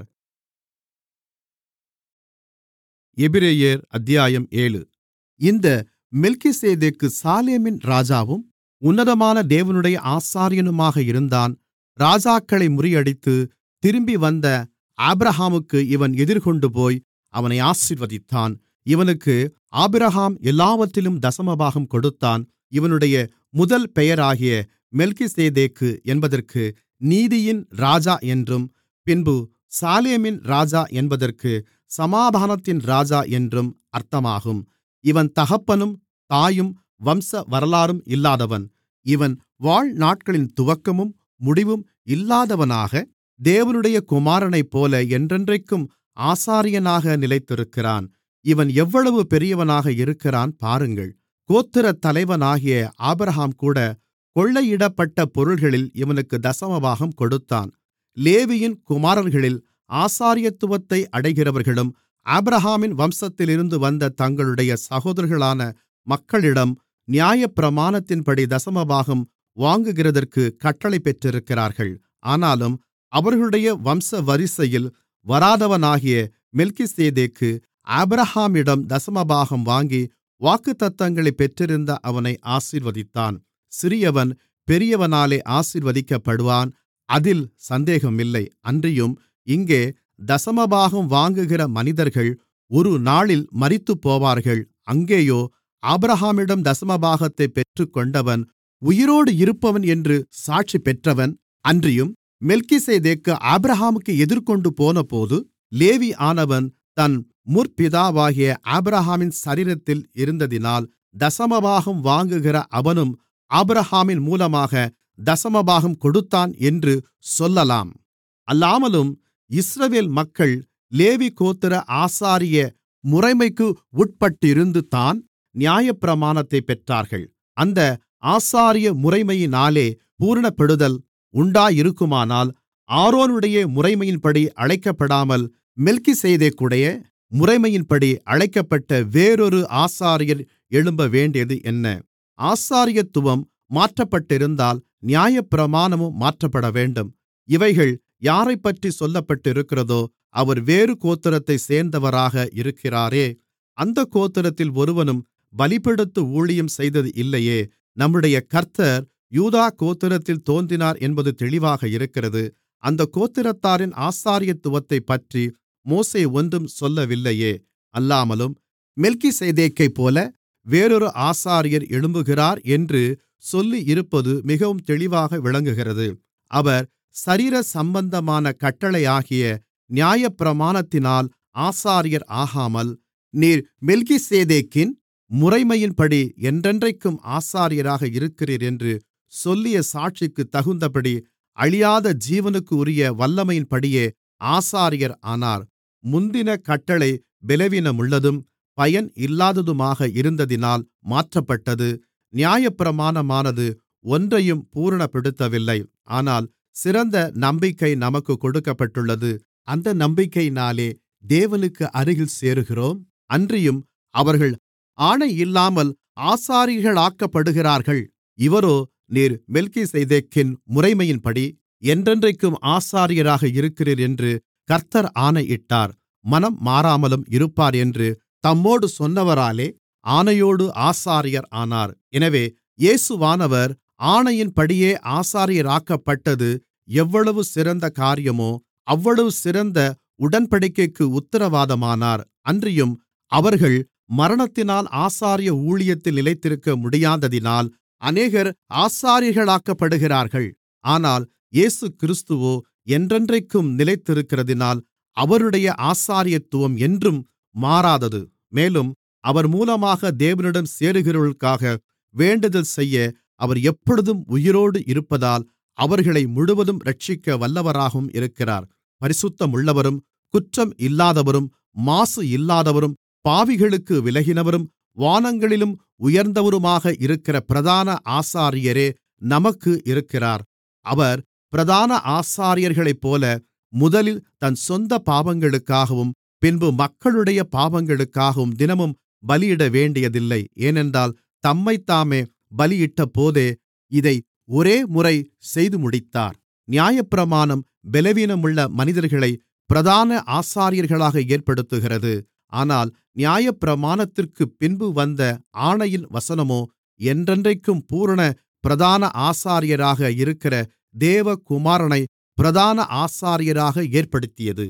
எபிரெயர் அத்தியாயம் ஏழு இந்த மெல்கிசேதேக்கு சாலேமின் ராஜாவும் உன்னதமான தேவனுடைய ஆசாரியனுமாக இருந்தான் ராஜாக்களை முறியடித்து திரும்பி வந்த ஆபிரகாமுக்கு இவன் எதிர்கொண்டுபோய் அவனை ஆசீர்வதித்தான் இவனுக்கு ஆபிரகாம் எல்லாவற்றிலும் தசமபாகம் கொடுத்தான் இவனுடைய முதல் பெயராகிய மெல்கிசேதேக்கு என்பதற்கு நீதியின் ராஜா என்றும் பின்பு சாலேமின் ராஜா என்பதற்கு சமாதானத்தின் ராஜா என்றும் அர்த்தமாகும் இவன் தகப்பனும் தாயும் வம்ச வரலாறும் இல்லாதவன் இவன் வாழ்நாட்களின் துவக்கமும் முடிவும் இல்லாதவனாக தேவனுடைய குமாரனைப்போல என்றென்றைக்கும் ஆசாரியனாக நிலைத்திருக்கிறான் இவன் எவ்வளவு பெரியவனாக இருக்கிறான் பாருங்கள் கோத்திரத் தலைவனாகிய ஆபிரகாம் கூட கொள்ளையிடப்பட்ட பொருள்களில் இவனுக்கு தசமபாகம் கொடுத்தான் லேவியின் குமாரர்களில் ஆசாரியத்துவத்தை அடைகிறவர்களும் ஆபிரகாமின் வம்சத்திலிருந்து வந்த தங்களுடைய சகோதரர்களான மக்களிடம் நியாயப்பிரமாணத்தின்படி தசமபாகம் வாங்குகிறதற்கு கட்டளை பெற்றிருக்கிறார்கள் ஆனாலும் அவர்களுடைய வம்சவரிசையில் வராதவனாகிய மெல்கிசேதேக்கு ஆபிரகாமிடம் தசமபாகம் வாங்கி வாக்குத்தத்தங்களைப் பெற்றிருந்த அவனை ஆசீர்வதித்தான் சிறியவன் பெரியவனாலே ஆசீர்வதிக்கப்படுவான் அதில் சந்தேகமில்லை அன்றியும் இங்கே தசமபாகம் வாங்குகிற மனிதர்கள் ஒரு நாளில் மரித்துப்போவார்கள் அங்கேயோ ஆபிரகாமிடம் தசமபாகத்தைப் பெற்றுக்கொண்டவன் உயிரோடு இருப்பவன் என்று சாட்சி பெற்றவன் அன்றியும் மெல்கிசேதேக்கு ஆபிரகாமுக்கு எதிர்கொண்டு போனபோது லேவி ஆனவன் தன் முற்பிதாவாகிய ஆபிரகாமின் சரீரத்தில் இருந்ததினால் தசமபாகம் வாங்குகிற அவனும் ஆபிரகாமின் மூலமாக தசமபாகம் கொடுத்தான் என்று சொல்லலாம் அல்லாமலும் இஸ்ரவேல் மக்கள் லேவி கோத்திர ஆசாரிய முறைமைக்கு உட்பட்டிருந்து தான் நியாயப்பிரமாணத்தைப் பெற்றார்கள் அந்த ஆசாரிய முறைமையினாலே பூரணப்படுதல் உண்டாயிருக்குமானால் ஆரோனுடைய முறைமையின்படி அழைக்கப்படாமல் மெல்கிசேதேக்குடைய முறைமையின்படி அழைக்கப்பட்ட வேறொரு ஆசாரியர் எழும்பவேண்டியது என்ன ஆசாரியத்துவம் மாற்றப்பட்டிருந்தால் நியாயப்பிரமாணமும் மாற்றப்படவேண்டும் இவைகள் யாரைப்பற்றி சொல்லப்பட்டிருக்கிறதோ அவர் வேறு கோத்திரத்தைச் சேர்ந்தவராக இருக்கிறாரே அந்தக் கோத்திரத்தில் ஒருவனும் பலிபீடத்து ஊழியம் செய்தது இல்லையே நம்முடைய கர்த்தர் யூதா கோத்திரத்தில் தோன்றினார் என்பது தெளிவாக இருக்கிறது அந்தக் கோத்திரத்தாரின் ஆசாரியத்துவத்தைப்பற்றி மோசே ஒன்றும் சொல்லவில்லையே அல்லாமலும் மெல்கிசேதேக்கைப்போல வேறொரு ஆசாரியர் எழும்புகிறார் என்று சொல்லியிருப்பது மிகவும் தெளிவாக விளங்குகிறது அவர் சரீர சம்பந்தமான கட்டளையாகிய நியாயப்பிரமாணத்தினால் ஆசாரியர் ஆகாமல் நீர் மெல்கிசேதேக்கின் முறைமையின்படி என்றென்றைக்கும் ஆசாரியராக இருக்கிறீர் என்று சொல்லிய சாட்சிக்குத் தகுந்தபடி அழியாத ஜீவனுக்குரிய வல்லமையின்படியே ஆசாரியர் ஆனார் முந்தின கட்டளை பலவீனமுள்ளதும் பயன் இல்லாததுமாக இருந்ததினால் மாற்றப்பட்டது நியாயப்பிரமாணமானது ஒன்றையும் பூரணப்படுத்தவில்லை ஆனால் சிறந்த நம்பிக்கை நமக்குக் கொடுக்கப்பட்டுள்ளது அந்த நம்பிக்கையினாலே தேவனுக்கு அருகில் சேருகிறோம் அன்றியும் அவர்கள் ஆணையில்லாமல் ஆசாரியர்களாக்கப்படுகிறார்கள் இவரோ நீர் மெல்கிசேதேக்கின் முறைமையின்படி என்றென்றைக்கும் ஆசாரியராக இருக்கிறீர் என்று கர்த்தர் ஆணையிட்டார் மனம் மாறாமலும் இருப்பார் என்று தம்மோடு சொன்னவராலே ஆணையோடு ஆசாரியர் ஆனார் எனவே இயேசுவானவர் ஆணையின்படியே ஆசாரியராக்கப்பட்டது எவ்வளவு சிறந்த காரியமோ அவ்வளவு சிறந்த உடன்படிக்கைக்கு உத்திரவாதமானார் அன்றியும் அவர்கள் மரணத்தினால் ஆசாரிய ஊழியத்தில் நிலைத்திருக்க முடியாததினால் அநேகர் ஆசாரியர்களாக்கப்படுகிறார்கள் ஆனால் இயேசுகிறிஸ்துவோ என்றென்றைக்கும் நிலைத்திருக்கிறதினால் அவருடைய ஆசாரியத்துவம் என்றும் மாறாதது மேலும் அவர் மூலமாக தேவனிடம் சேருகிறவர்களுக்காக வேண்டுதல் செய்ய அவர் எப்பொழுதும் உயிரோடு இருப்பதால் அவர்களை முழுவதும் இரட்சிக்க வல்லவராகவும் இருக்கிறார் பரிசுத்தமுள்ளவரும் குற்றம் இல்லாதவரும் மாசு இல்லாதவரும் பாவிகளுக்கு விலகினவரும் வானங்களிலும் உயர்ந்தவருமாக இருக்கிற பிரதான ஆசாரியரே நமக்கு இருக்கிறார் அவர் பிரதான ஆசாரியர்களைப்போல முதலில் தன் சொந்த பாவங்களுக்காகவும் பின்பு மக்களுடைய பாவங்களுக்காகவும் தினமும் பலியிட வேண்டியதில்லை ஏனென்றால் தம்மைத்தாமே பலியிட்டபோதே இதை ஒரேமுறை செய்து முடித்தார் நியாயப்பிரமாணம் பலவீனமுள்ள மனிதர்களை பிரதான ஆசாரியர்களாக ஏற்படுத்துகிறது ஆனால் நியாயப்பிரமாணத்திற்குப் பின்பு வந்த ஆணையின் வசனமோ என்றென்றைக்கும் பூரண பிரதான ஆசாரியராக இருக்கிற தேவகுமாரனை பிரதான ஆசாரியராக ஏற்படுத்தியது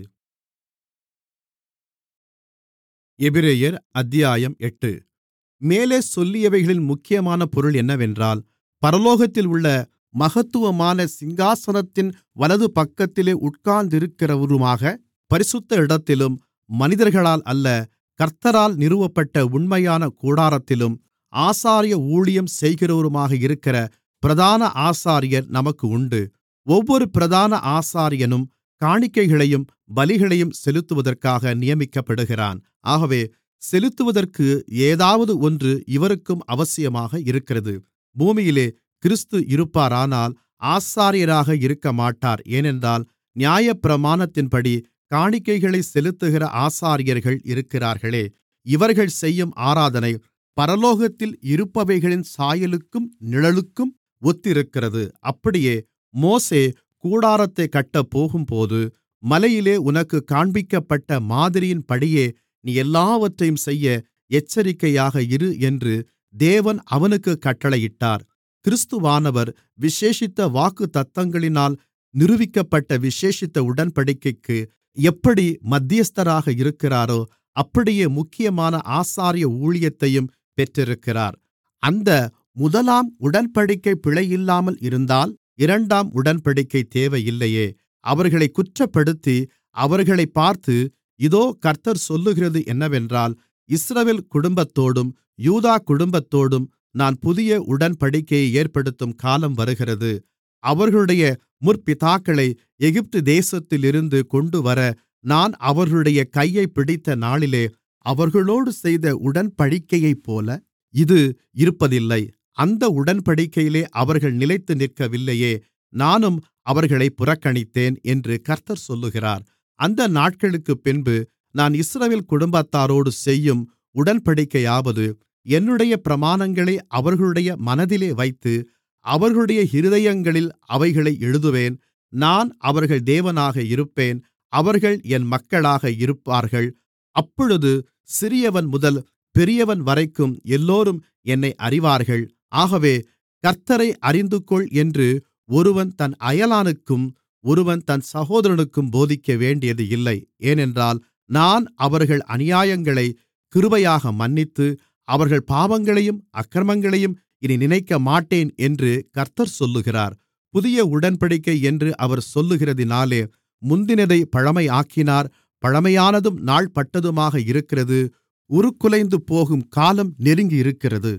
எபிரெயர் அத்தியாயம் எட்டு மேலே சொல்லியவைகளின் முக்கியமான பொருள் என்னவென்றால் பரலோகத்தில் உள்ள மகத்துவமான சிங்காசனத்தின் வலது பக்கத்திலே உட்கார்ந்திருக்கிறவருமாக பரிசுத்த இடத்திலும் மனிதர்களால் அல்ல கர்த்தரால் நிறுவப்பட்ட உண்மையான கூடாரத்திலும் ஆசாரிய ஊழியம் செய்கிறவருமாக இருக்கிற பிரதான ஆசாரியர் நமக்கு உண்டு ஒவ்வொரு பிரதான ஆசாரியனும் காணிக்கைகளையும் பலிகளையும் செலுத்துவதற்காக நியமிக்கப்படுகிறான் ஆகவே செலுத்துவதற்கு ஏதாவது ஒன்று இவருக்கும் அவசியமாக இருக்கிறது பூமியிலே கிறிஸ்து இருப்பாரானால் ஆசாரியராக இருக்கமாட்டார் ஏனென்றால் நியாயப்பிரமாணத்தின்படி காணிக்கைகளை செலுத்துகிற ஆசாரியர்கள் இருக்கிறார்களே இவர்கள் செய்யும் ஆராதனை பரலோகத்தில் இருப்பவைகளின் சாயலுக்கும் நிழலுக்கும் ஒத்திருக்கிறது அப்படியே மோசே கூடாரத்தைக் கட்டப்போகும்போது மலையிலே உனக்குக் காண்பிக்கப்பட்ட மாதிரியின்படியே நீ எல்லாவற்றையும் செய்ய எச்சரிக்கையாக இரு என்று தேவன் அவனுக்குக் கட்டளையிட்டார் கிறிஸ்துவானவர் விசேஷித்த வாக்குத்தத்தங்களினால் நிறுவிக்கப்பட்ட விசேஷித்த உடன்படிக்கைக்கு எப்படி மத்தியஸ்தராக இருக்கிறாரோ அப்படியே முக்கியமான ஆசாரிய ஊழியத்தையும் பெற்றிருக்கிறார் அந்த முதலாம் உடன்படிக்கை பிழையில்லாமல் இருந்தால் இரண்டாம் உடன்படிக்கை தேவையில்லையே அவர்களைக் குற்றப்படுத்தி அவர்களைப் பார்த்து இதோ கர்த்தர் சொல்லுகிறது என்னவென்றால் இஸ்ரவேல் குடும்பத்தோடும் யூதா குடும்பத்தோடும் நான் புதிய உடன்படிக்கையை ஏற்படுத்தும் காலம் வருகிறது அவர்களுடைய முற்பிதாக்களை எகிப்து தேசத்திலிருந்து கொண்டுவர நான் அவர்களுடைய கையைப் பிடித்த நாளிலே அவர்களோடு செய்த உடன்படிக்கையைப்போல இது இருப்பதில்லை அந்த உடன்படிக்கையிலே அவர்கள் நிலைத்து நிற்கவில்லையே நானும் அவர்களைப் புறக்கணித்தேன் என்று கர்த்தர் சொல்லுகிறார் அந்த நாட்களுக்குப் பின்பு நான் இஸ்ரவேல் குடும்பத்தாரோடு செய்யும் உடன்படிக்கையாவது என்னுடைய பிரமாணங்களை அவர்களுடைய மனதிலே வைத்து அவர்களுடைய இருதயங்களில் அவைகளை எழுதுவேன் நான் அவர்கள் தேவனாக இருப்பேன் அவர்கள் என் மக்களாக இருப்பார்கள் அப்பொழுது சிறியவன் முதல் பெரியவன் வரைக்கும் எல்லோரும் என்னை அறிவார்கள் ஆகவே கர்த்த்தரை அறிந்துகொள் என்று ஒருவன் தன் அயலானுக்கும் ஒருவன் தன் சகோதரனுக்கும் போதிக்க வேண்டியது இல்லை ஏனென்றால் நான் அவர்கள் அநியாயங்களை கிருபையாக மன்னித்து அவர்கள் பாவங்களையும் அக்கிரமங்களையும் இனி நினைக்கமாட்டேன் என்று கர்த்தர் சொல்லுகிறார் புதிய உடன்படிக்கை என்று அவர் சொல்லுகிறதினாலே முந்தினதை பழமையாக்கினார் பழமையானதும் நாள்பட்டதுமாக இருக்கிறது உருக்குலைந்து போகும் காலம் நெருங்கியிருக்கிறது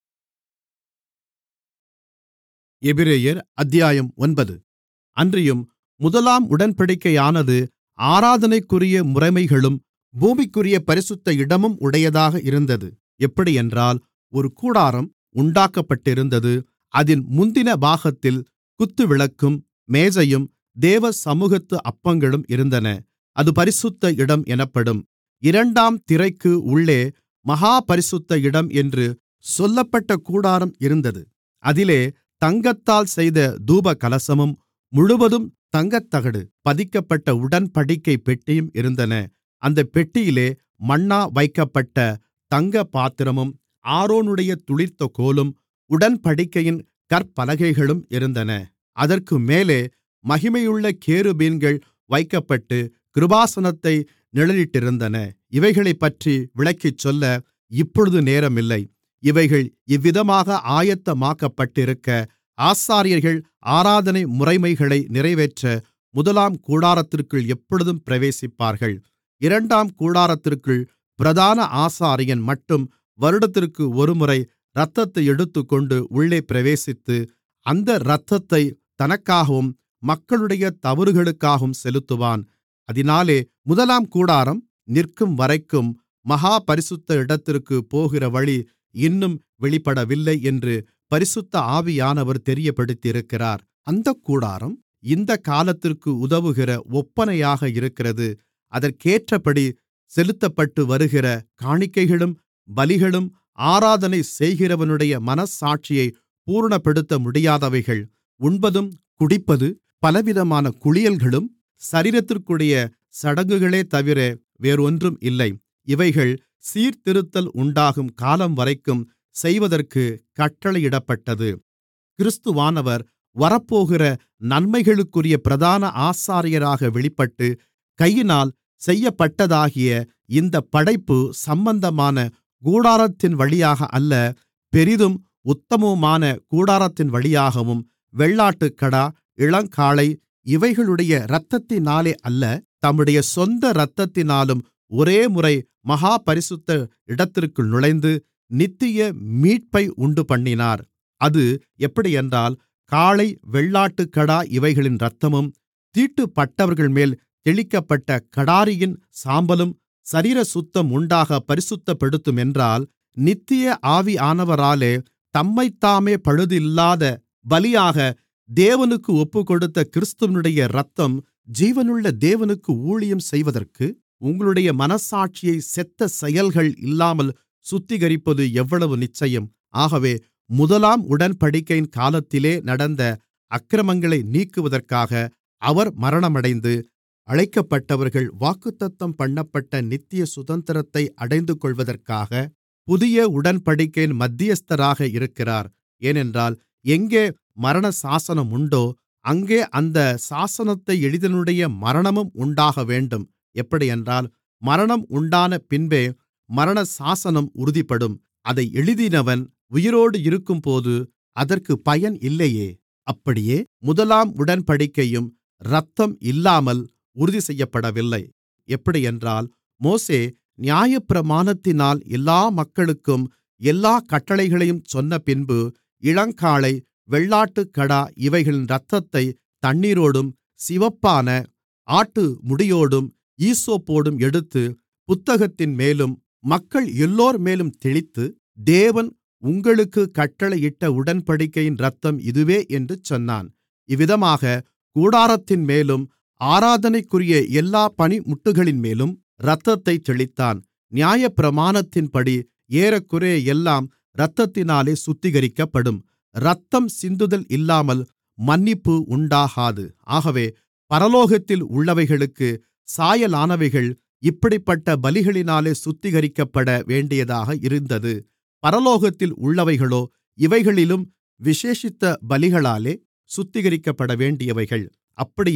எபிரெயர் அத்தியாயம் ஒன்பது அன்றியும் முதலாம் உடன்படிக்கையானது ஆராதனைக்குரிய முறைமைகளும் பூமிக்குரிய பரிசுத்த இடமும் உடையதாக இருந்தது எப்படியென்றால் ஒரு கூடாரம் உண்டாக்கப்பட்டிருந்தது அதின் முந்தின பாகத்தில் குத்துவிளக்கும் மேஜையும் தேவ சமூகத்து அப்பங்களும் இருந்தன அது பரிசுத்த இடம் எனப்படும் இரண்டாம் திரைக்கு உள்ளே மகா பரிசுத்த இடம் என்று சொல்லப்பட்ட கூடாரம் இருந்தது அதிலே தங்கத்தால் செய்த தூபகலசமும் முழுவதும் தங்கத்தகடு பதிக்கப்பட்ட உடன்படிக்கை பெட்டியும் இருந்தன அந்தப் பெட்டியிலே மன்னா வைக்கப்பட்ட தங்கப் பாத்திரமும் ஆரோனுடைய துளிர்த்த கோலும் உடன்படிக்கையின் கற்பலகைகளும் இருந்தன அதற்கு மேலே மகிமையுள்ள கேருபீன்கள் வைக்கப்பட்டு கிருபாசனத்தை நிழலிட்டிருந்தன இவைகளைப்பற்றி விளக்கிச் சொல்ல இப்பொழுது நேரமில்லை இவைகள் இவ்விதமாக ஆயத்தமாக்கப்பட்டிருக்க ஆசாரியர்கள் ஆராதனை முறைமைகளை நிறைவேற்ற முதலாம் கூடாரத்திற்குள் எப்பொழுதும் பிரவேசிப்பார்கள் இரண்டாம் கூடாரத்திற்குள் பிரதான ஆசாரியன் மட்டும் வருடத்திற்கு ஒருமுறை இரத்தத்தை எடுத்துக்கொண்டு உள்ளே பிரவேசித்து அந்த இரத்தத்தை தனக்காகவும் மக்களுடைய தவறுகளுக்காகவும் செலுத்துவான் அதினாலே முதலாம் கூடாரம் நிற்கும்வரைக்கும் மகா பரிசுத்த இடத்திற்குப் போகிற வழி இன்னும் வெளிப்படவில்லை என்று பரிசுத்த ஆவியானவர் தெரியப்படுத்தியிருக்கிறார் அந்தக் கூடாரம் இந்தக் காலத்திற்கு உதவுகிற ஒப்பனையாக இருக்கிறது அதற்கேற்றபடி செலுத்தப்பட்டு வருகிற காணிக்கைகளும் பலிகளும் ஆராதனை செய்கிறவனுடைய மனச்சாட்சியை பூரணப்படுத்த முடியாதவைகள் உண்பதும் குடிப்பது பலவிதமான குளியல்களும் சரீரத்திற்குரிய சடங்குகளே தவிர வேறொன்றும் இல்லை இவைகள் சீர்திருத்தல் உண்டாகும் காலம்வரைக்கும் செய்வதற்கு கட்டளையிடப்பட்டது கிறிஸ்துவானவர் வரப்போகிற நன்மைகளுக்குரிய பிரதான ஆசாரியராக வெளிப்பட்டு கையினால் செய்யப்பட்டதாகிய இந்தப் படைப்பு சம்பந்தமான கூடாரத்தின் வழியாக அல்ல பெரிதும் உத்தமமுமான கூடாரத்தின் வழியாகவும் வெள்ளாட்டுக்கடா இளங்காளை இவைகளுடைய இரத்தத்தினாலே அல்ல தம்முடைய சொந்த இரத்தத்தினாலும் ஒரேமுறை மகா பரிசுத்த இடத்திற்குள் நுழைந்து நித்திய மீட்பை உண்டுபண்ணினார் அது எப்படியென்றால் காளை வெள்ளாட்டுக்கடா இவைகளின் இரத்தமும் தீட்டுப்பட்டவர்கள்மேல் தெளிக்கப்பட்ட கடாரியின் சாம்பலும் சரீர சுத்தம் உண்டாக பரிசுத்தப்படுத்துமென்றால் நித்திய ஆவியானவராலே தம்மைத்தாமே பழுதில்லாத பலியாக தேவனுக்கு ஒப்புக்கொடுத்த கிறிஸ்துவனுடைய இரத்தம் ஜீவனுள்ள தேவனுக்கு ஊழியம் செய்வதற்கு உங்களுடைய மனச்சாட்சியை செத்த செயல்கள் இல்லாமல் சுத்திகரிப்பது எவ்வளவு நிச்சயம் ஆகவே முதலாம் உடன்படிக்கையின் காலத்திலே நடந்த அக்கிரமங்களை நீக்குவதற்காக அவர் மரணமடைந்து அழைக்கப்பட்டவர்கள் வாக்குத்தத்தம் பண்ணப்பட்ட நித்திய சுதந்திரத்தை அடைந்துகொள்வதற்காக புதிய உடன்படிக்கையின் மத்தியஸ்தராக இருக்கிறார் ஏனென்றால் எங்கே மரண சாசனம் உண்டோ அங்கே அந்த சாசனத்தை எழுதினுடைய மரணமும் உண்டாகவேண்டும் எப்படியென்றால் மரணம் உண்டான பின்பே மரண சாசனம் உறுதிப்படும் அதை எழுதினவன் உயிரோடு இருக்கும்போது அதற்கு பயன் இல்லையே அப்படியே முதலாம் உடன்படிக்கையும் இரத்தம் இல்லாமல் உறுதி செய்யப்படவில்லை எப்படியென்றால் மோசே நியாயப்பிரமாணத்தினால் எல்லா மக்களுக்கும் எல்லாக் கட்டளைகளையும் சொன்னபின்பு இளங்காளை வெள்ளாட்டுக்கடா இவைகளின் இரத்தத்தைத் தண்ணீரோடும் சிவப்பான ஆட்டுமுடியோடும் ஈசோப்போடும் எடுத்து புத்தகத்தின்மேலும் மக்கள் எல்லோர்மேலும் தெளித்து தேவன் உங்களுக்குக் கட்டளையிட்ட உடன்படிக்கையின் இரத்தம் இதுவே என்று சொன்னான் இவ்விதமாக கூடாரத்தின்மேலும் ஆராதனைக்குரிய எல்லா பணிமுட்டுகளின்மேலும் இரத்தத்தைத் தெளித்தான் நியாயப்பிரமாணத்தின்படி ஏறக்குறைய எல்லாம் இரத்தத்தினாலே சுத்திகரிக்கப்படும் இரத்தம் சிந்துதல் இல்லாமல் மன்னிப்பு உண்டாகாது ஆகவே பரலோகத்தில் உள்ளவைகளுக்கு சாயலானவைகள் இப்படிப்பட்ட பலிகளினாலே சுத்திகரிக்கப்பட வேண்டியதாக இருந்தது பரலோகத்தில் உள்ளவைகளோ இவைகளிலும் விசேஷித்த பலிகளாலே சுத்திகரிக்கப்பட வேண்டியவைகள் அப்படியே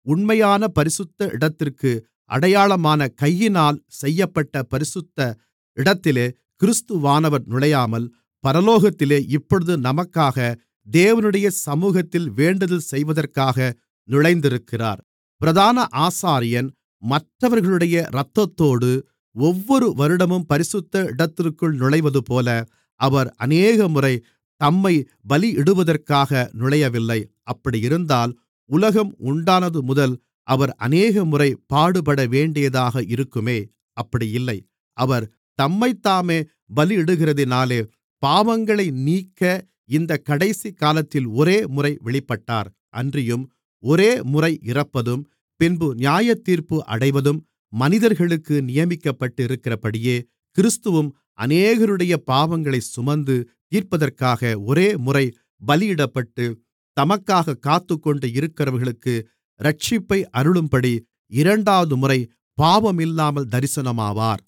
உண்மையான பரிசுத்த இடத்திற்கு அடையாளமான கையினால் செய்யப்பட்ட பரிசுத்த இடத்திலே கிறிஸ்துவானவர் நுழையாமல் பரலோகத்திலே இப்பொழுது நமக்காக தேவனுடைய சமூகத்தில் வேண்டுதல் செய்வதற்காக நுழைந்திருக்கிறார் பிரதான ஆசாரியன் மற்றவர்களுடைய இரத்தத்தோடு ஒவ்வொரு வருடமும் பரிசுத்த இடத்திற்குள் நுழைவதுபோல அவர் அநேகமுறை தம்மை பலியிடுவதற்காக நுழையவில்லை அப்படியிருந்தால் உலகம் உண்டானது முதல் அவர் அநேகமுறை பாடுபட வேண்டியதாக இருக்குமே அப்படி இல்லை அவர் தம்மைத்தாமே பலியிடுகிறதினாலே பாவங்களை நீக்க இந்தக் கடைசி காலத்தில் ஒரே முறை வெளிப்பட்டார் அன்றியும் ஒரே முறை இறப்பதும் பின்பு நியாயத்தீர்ப்பு அடைவதும் மனிதர்களுக்கு நியமிக்கப்பட்டிருக்கிறபடியே கிறிஸ்துவும் அநேகருடைய பாவங்களைச் சுமந்து தீர்ப்பதற்காக ஒரே முறை பலியிடப்பட்டு தமக்காகக் காத்துக்கொண்டு இருக்கிறவர்களுக்கு இரட்சிப்பை அருளும்படி இரண்டாவது முறை பாவமில்லாமல் தரிசனமாவார்